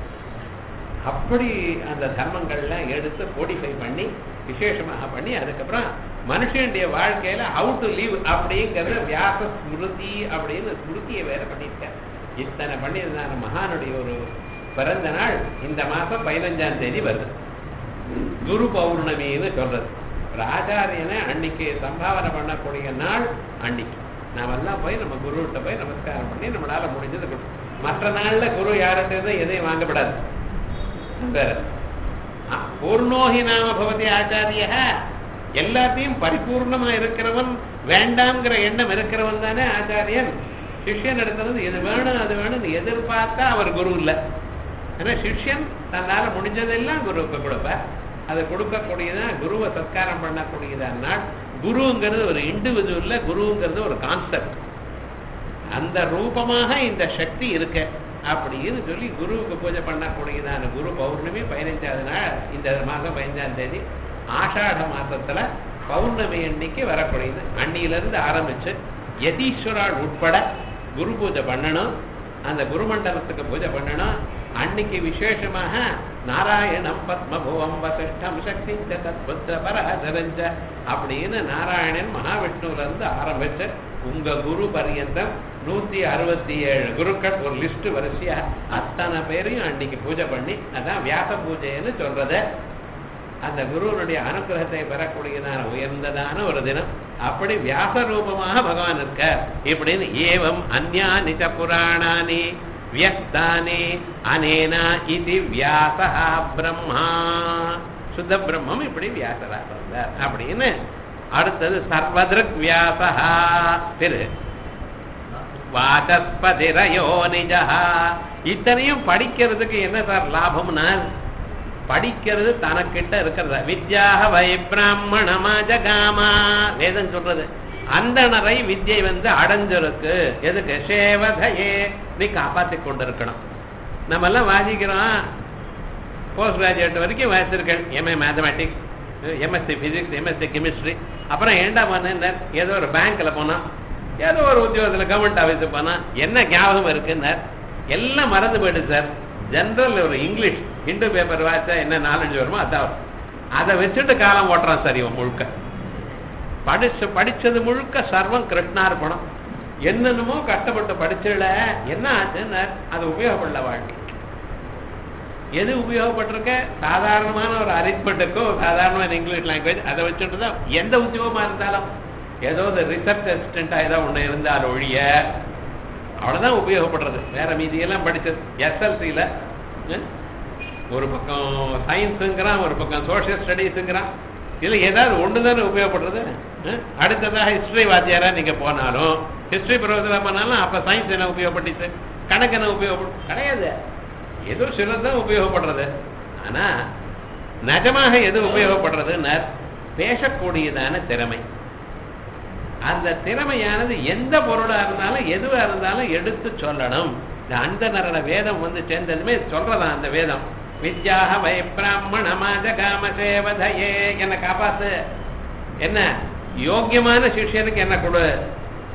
அப்படி அந்த தர்மங்கள்லாம் எடுத்து கோடிஃபை பண்ணி விசேஷமாக பண்ணி அதுக்கப்புறம் மனுஷனுடைய வாழ்க்கையில ஹவு டு லீவ் அப்படிங்கிறது வியாச ஸ்மிருதி அப்படின்னு ஸ்மிருதியை வேற பண்ணியிருக்கார் இத்தனை பண்ணியிருந்தாங்க மகானுடைய ஒரு பிறந்த நாள் இந்த மாசம் பதினஞ்சாம் தேதி வருது குரு பௌர்ணமின்னு சொல்றது ஒரு ஆச்சாரியனை அன்னைக்கு சம்பாவனை பண்ணக்கூடிய நாள் அன்னைக்கு நாமெல்லாம் போய் நம்ம குருகிட்ட போய் நமஸ்காரம் பண்ணி நம்மளால முடிஞ்சது கொடு மற்ற நாள்ல குரு யார்கிட்ட எதையும் வாங்கப்படாது வேற ஆ, பூர்ணோஹி நாம பவதி ஆச்சாரிய எல்லாத்தையும் பரிபூர்ணமா இருக்கிறவன் வேண்டாம்ங்கிற எண்ணம் இருக்கிறவன் தானே ஆச்சாரியன் சிஷ்யன் எடுத்தது இது வேணும் அது வேணும்னு எதிர்பார்த்தா அவர் குரு இல்லை ஏன்னா சிஷ்யன் தன்னால முடிஞ்சதெல்லாம் குருவுக்கு கொடுப்பார் அதை கொடுக்கக்கூடியதான் குருவை சத்காரம் பண்ணக்கூடியதான் நாள் குருங்கிறது ஒரு இண்டிவிஜுவல்ல குருங்கிறது ஒரு கான்செப்ட் அந்த ரூபமாக இந்த சக்தி இருக்கு அப்படின்னு சொல்லி குருவுக்கு பூஜை பண்ணக்கூடியதான குரு பௌர்ணமி பதினைஞ்சாவது நாள் இந்த மாதம் பதினஞ்சாம் தேதி ஆஷாட மாசத்துல பௌர்ணமி அன்னைக்கு வரக்கூடியது அன்னியிலிருந்து ஆரம்பிச்சு யதீஸ்வரால் உட்பட குரு பூஜை பண்ணணும் அந்த குருமண்டலத்துக்கு பூஜை பண்ணணும் அன்னைக்கு விசேஷமாக நாராயணம் பத்மபுவம் வசிஷ்டம் சக்தி தத்புத்திர பரஹரஞ்ச அப்படின்னு நாராயணன் மகாவிஷ்ணுல இருந்து ஆரம்பிச்சு உங்க குரு பரியந்தம் நூத்தி அறுபத்தி ஏழு குருக்கள் ஒரு லிஸ்ட் வரிசையா அத்தனை பேரையும் அன்னைக்கு பூஜை பண்ணி அதான் வியாச பூஜைன்னு சொல்றது அந்த குருவனுடைய அனுகிரகத்தை பெறக்கூடியதான உயர்ந்ததான ஒரு தினம் அப்படி வியாச ரூபமாக பகவான் இருக்கார் இப்படின்னு ஏவம் அந்யானிச்ச புராணானி வியஸ்தானி அனேனா இது வியாசா பிரம்மா சுத்த பிரம்மம் இப்படி வியாசராக வந்தார் அப்படின்னு அடுத்தது சர்வதிருக் வியாசா திரு வாசஸ்பதிரயோ நிஜா இத்தனையும் படிக்கிறதுக்கு என்ன சார் லாபம்னா படிக்கிறது தனக்கிட்ட இருக்கிறத வித்யாக வை பிராமணமா ஜகாமா வேதம் சொல்றது அந்தணரை வித்யை வந்து அடைஞ்சிருக்கு எதுக்கு சேவதையே நீ காப்பாத்தி கொண்டிருக்கணும் நம்ம எல்லாம் வாசிக்கிறோம் போஸ்ட் கிராஜுவேட் வரைக்கும் வாசிச்சிருக்கேன் MA mathematics MSc physics MSc chemistry அப்புறம் ஏண்டா பண்ணேன் ஏதோ ஒரு பேங்க்ல போனா ஏதோ ஒரு உத்தியோகத்தில் கவர்மெண்ட் ஆஃபீஸுக்கு போனா என்ன ஞாபகம் இருக்குன்னார் எல்லாம் மறந்து போயிடுது சார் ஜென்ரல் ஒரு இங்கிலீஷ் ஹிந்து பேப்பர் வாச்சா என்ன நாலேஜ் வருமோ அதான் வரும். அதை வச்சுட்டு காலம் ஓட்டுறான் சார் இவன் முழுக்க படிச்சு படிச்சது முழுக்க சர்வம் கிருஷ்ணார்பணம் என்னென்னமோ கஷ்டப்பட்டு படிச்சல என்ன ஆச்சுன்னு அது உபயோகப்படல வாழ்க்கை எது உபயோகப்பட்டிருக்க சாதாரணமான ஒரு அரித்மெண்ட்டுக்கோ சாதாரணமான இங்கிலீஷ் லாங்குவேஜ் அதை வச்சுட்டு தான் எந்த உத்தியோகமா இருந்தாலும் ஏதோ ஒரு ரிசர்ச் அசிஸ்டண்டா ஏதோ ஒண்ணு இருந்தால் ஒழிய அவ்வளவுதான் உபயோகப்படுறது வேற மீதியெல்லாம் படிச்சது எஸ்எல்சியில ஒரு பக்கம் சயின்ஸுங்கிறான் ஒரு பக்கம் சோஷியல் ஸ்டடீஸுங்கிறான் இதுல ஏதாவது ஒன்று தானே உபயோகப்படுறது அஹ்? அடுத்ததாக ஹிஸ்டரி வாத்தியாரா நீங்க போனாலும் ஹிஸ்டரி ப்ரொஃபஸரா போனாலும் அப்ப சயின்ஸ் என்ன உபயோகப்பட்டுச்சு கணக்கு என்ன உபயோகப்படும் கிடையாது ஏதோ சிலர் தான் உபயோகப்படுறது ஆனா நிஜமாக எது உபயோகப்படுறதுன்னு பேசக்கூடியதான திறமை அந்த திறமையானது எந்த பொருளா இருந்தாலும் எதுவா இருந்தாலும் எடுத்து சொல்லணும் இந்த அந்தனரோட வேதம் வந்து சேர்ந்ததுமே சொல்றதா அந்த வேதம் வித்யாக வை பிராமணமாஜ காம சேவதையே என்ன காப்பாத்து என்ன யோக்கியமான சிஷ்யனுக்கு என்ன கொடு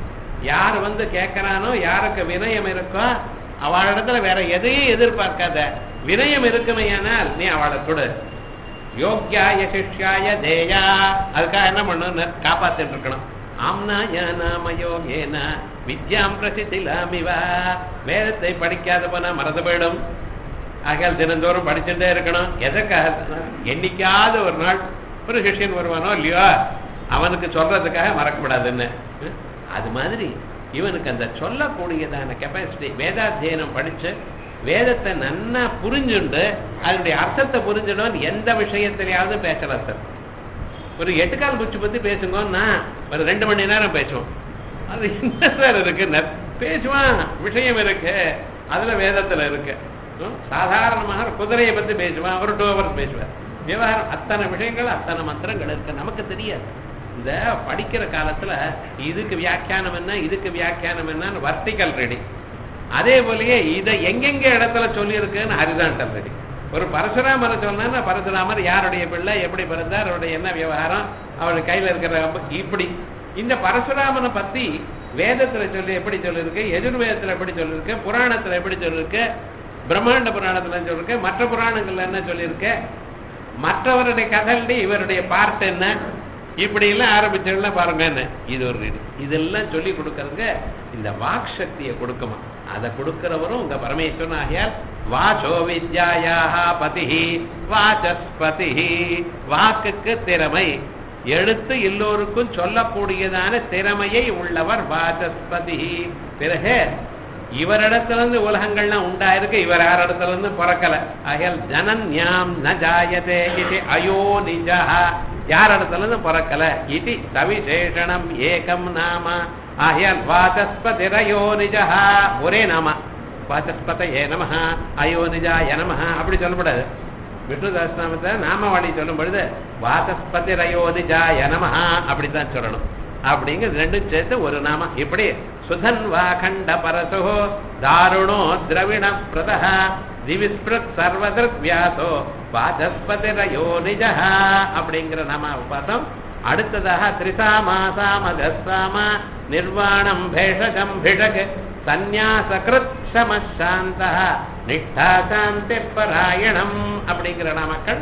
யார் வந்து கேட்கறானோ யாருக்கு வினயம் இருக்கோ அவளிடத்துல வேற எதையும் எதிர்பார்க்காத வினயம் இருக்குமையானால் நீ அவளை கொடு யோக்கியாய சிஷ்யாய தேயா அதுக்காக என்ன பண்ணணும் காப்பாத்திட்டு இருக்கணும் ஆம்னாய நாம யோகேன வித்யாம் பிரசித்திலாமிவா வேதத்தை படிக்காத போனா மறந்து போயிடும் ஆகையால் தினந்தோறும் படிச்சுட்டே இருக்கணும் எதற்காக என்னைக்காவது ஒரு நாள் ஒரு சிஷ்யன் வருவானோ இல்லையோ அவனுக்கு சொல்றதுக்காக மறக்கப்படாதுன்னு அது மாதிரி இவனுக்கு அந்த சொல்லக்கூடியதான கெப்பாசிட்டி வேதாத்தியனம் படிச்சு வேதத்தை நன்னா புரிஞ்சுண்டு அதனுடைய அர்த்தத்தை புரிஞ்சிடும் எந்த விஷயத்திலேயாவது பேசலாம் சார் ஒரு எட்டுக்கால் குச்சி பத்தி பேசுங்கன்னா ஒரு ரெண்டு மணி நேரம் பேசுவோம் அது என்ன சார் இருக்கு ந- பேசுவான் விஷயம் இருக்கு அதுல வேதத்துல இருக்கு ம், சாதாரணமாக குதிரையை பத்தி பேசுவான் ஒரு டூ ஹவர்ஸ் பேசுவார் விவகாரம் அத்தனை விஷயங்கள் அத்தனை மந்திரங்கள் இருக்கு நமக்கு தெரியாது இந்த படிக்கிற காலத்துல இதுக்கு வியாக்கியானம் என்ன இதுக்கு வியாக்கியானம் என்னன்னு வர்த்திக்கல் ரெடி அதே போலயே இதை எங்கெங்க இடத்துல சொல்லியிருக்குன்னு ஹரிசாண்டல் ரெடி ஒரு பரசுராமரை சொன்னா பரசுராமர் யாருடைய பிள்ளை எப்படி பிறந்தார் அவருடைய என்ன விவகாரம் அவருடைய கையில இருக்கிற அம்பு, இப்படி இந்த பரசுராமனை பத்தி வேதத்துல சொல்லி எப்படி சொல்லியிருக்கு எதிர்வேதத்துல எப்படி சொல்லியிருக்கு புராணத்துல எப்படி சொல்லியிருக்கு பிரம்மாண்ட புராணத்துல சொல்லியிருக்கு மற்ற புராணங்கள்ல என்ன சொல்லியிருக்கு மற்றவருடைய கதல்டி இவருடைய பார்ட் என்ன இப்படி எல்லாம் ஆரம்பிச்சோம்னா பாருங்க என்ன இது ஒரு ரீடி இதெல்லாம் சொல்லி கொடுக்கறதுக்கு இந்த வாக் சக்தியை கொடுக்குமா அதை கொடுக்கிறவரும் உங்க பரமேஸ்வரன் ஆகியால் வாசோ வித்யாயாக பதிஹி வாசஸ்பதிஹி வாக்குக்கு திறமை எடுத்து எல்லோருக்கும் சொல்லக்கூடியதான திறமையை உள்ளவர் வாசஸ்பதி பிறகு இவரிடத்துல இருந்து உலகங்கள்லாம் உண்டாயிருக்கு இவர் யார் இடத்துல இருந்து பிறக்கல ஆகையால் ஜனன்யாம் ந ஜாயதே இது அயோ நிஜா யார் இடத்துல இருந்து பிறக்கல இது சவிசேஷணம் ஏகம் நாம ஆகையால் வாசஸ்பதிரயோ நிஜா ஒரே நாம வாசஸ்பதயே நம அயோ நிஜாய நம அப்படி சொல்லக்கூடாது விஷ்ணு சஹஸ்ரநாமத்தை நாமவாணி சொல்லும் பொழுது வாசஸ்பதி ரயோதிஜாய நமஹா அப்படித்தான் சொல்லணும் அப்படிங்கிறது ரெண்டும் சேர்த்து ஒரு நாம இப்படி சுதன் வாகண்ட பரசோ தாருணோ திரவிண பிரத திவிஸ்பிருத் சர்வதிருக் வியாசோ வாசஸ்பதி ரயோ நிஜா அப்படிங்கிற நாம பார்த்தோம் அடுத்ததாக திரிசாமா சாமகசாம நிர்வாணம் பேஷகம் பிஷக் சந்நியாசகிருத் சமசாந்த நிஷ்டா சாந்தி பராயணம் அப்படிங்கிற நாமக்கள்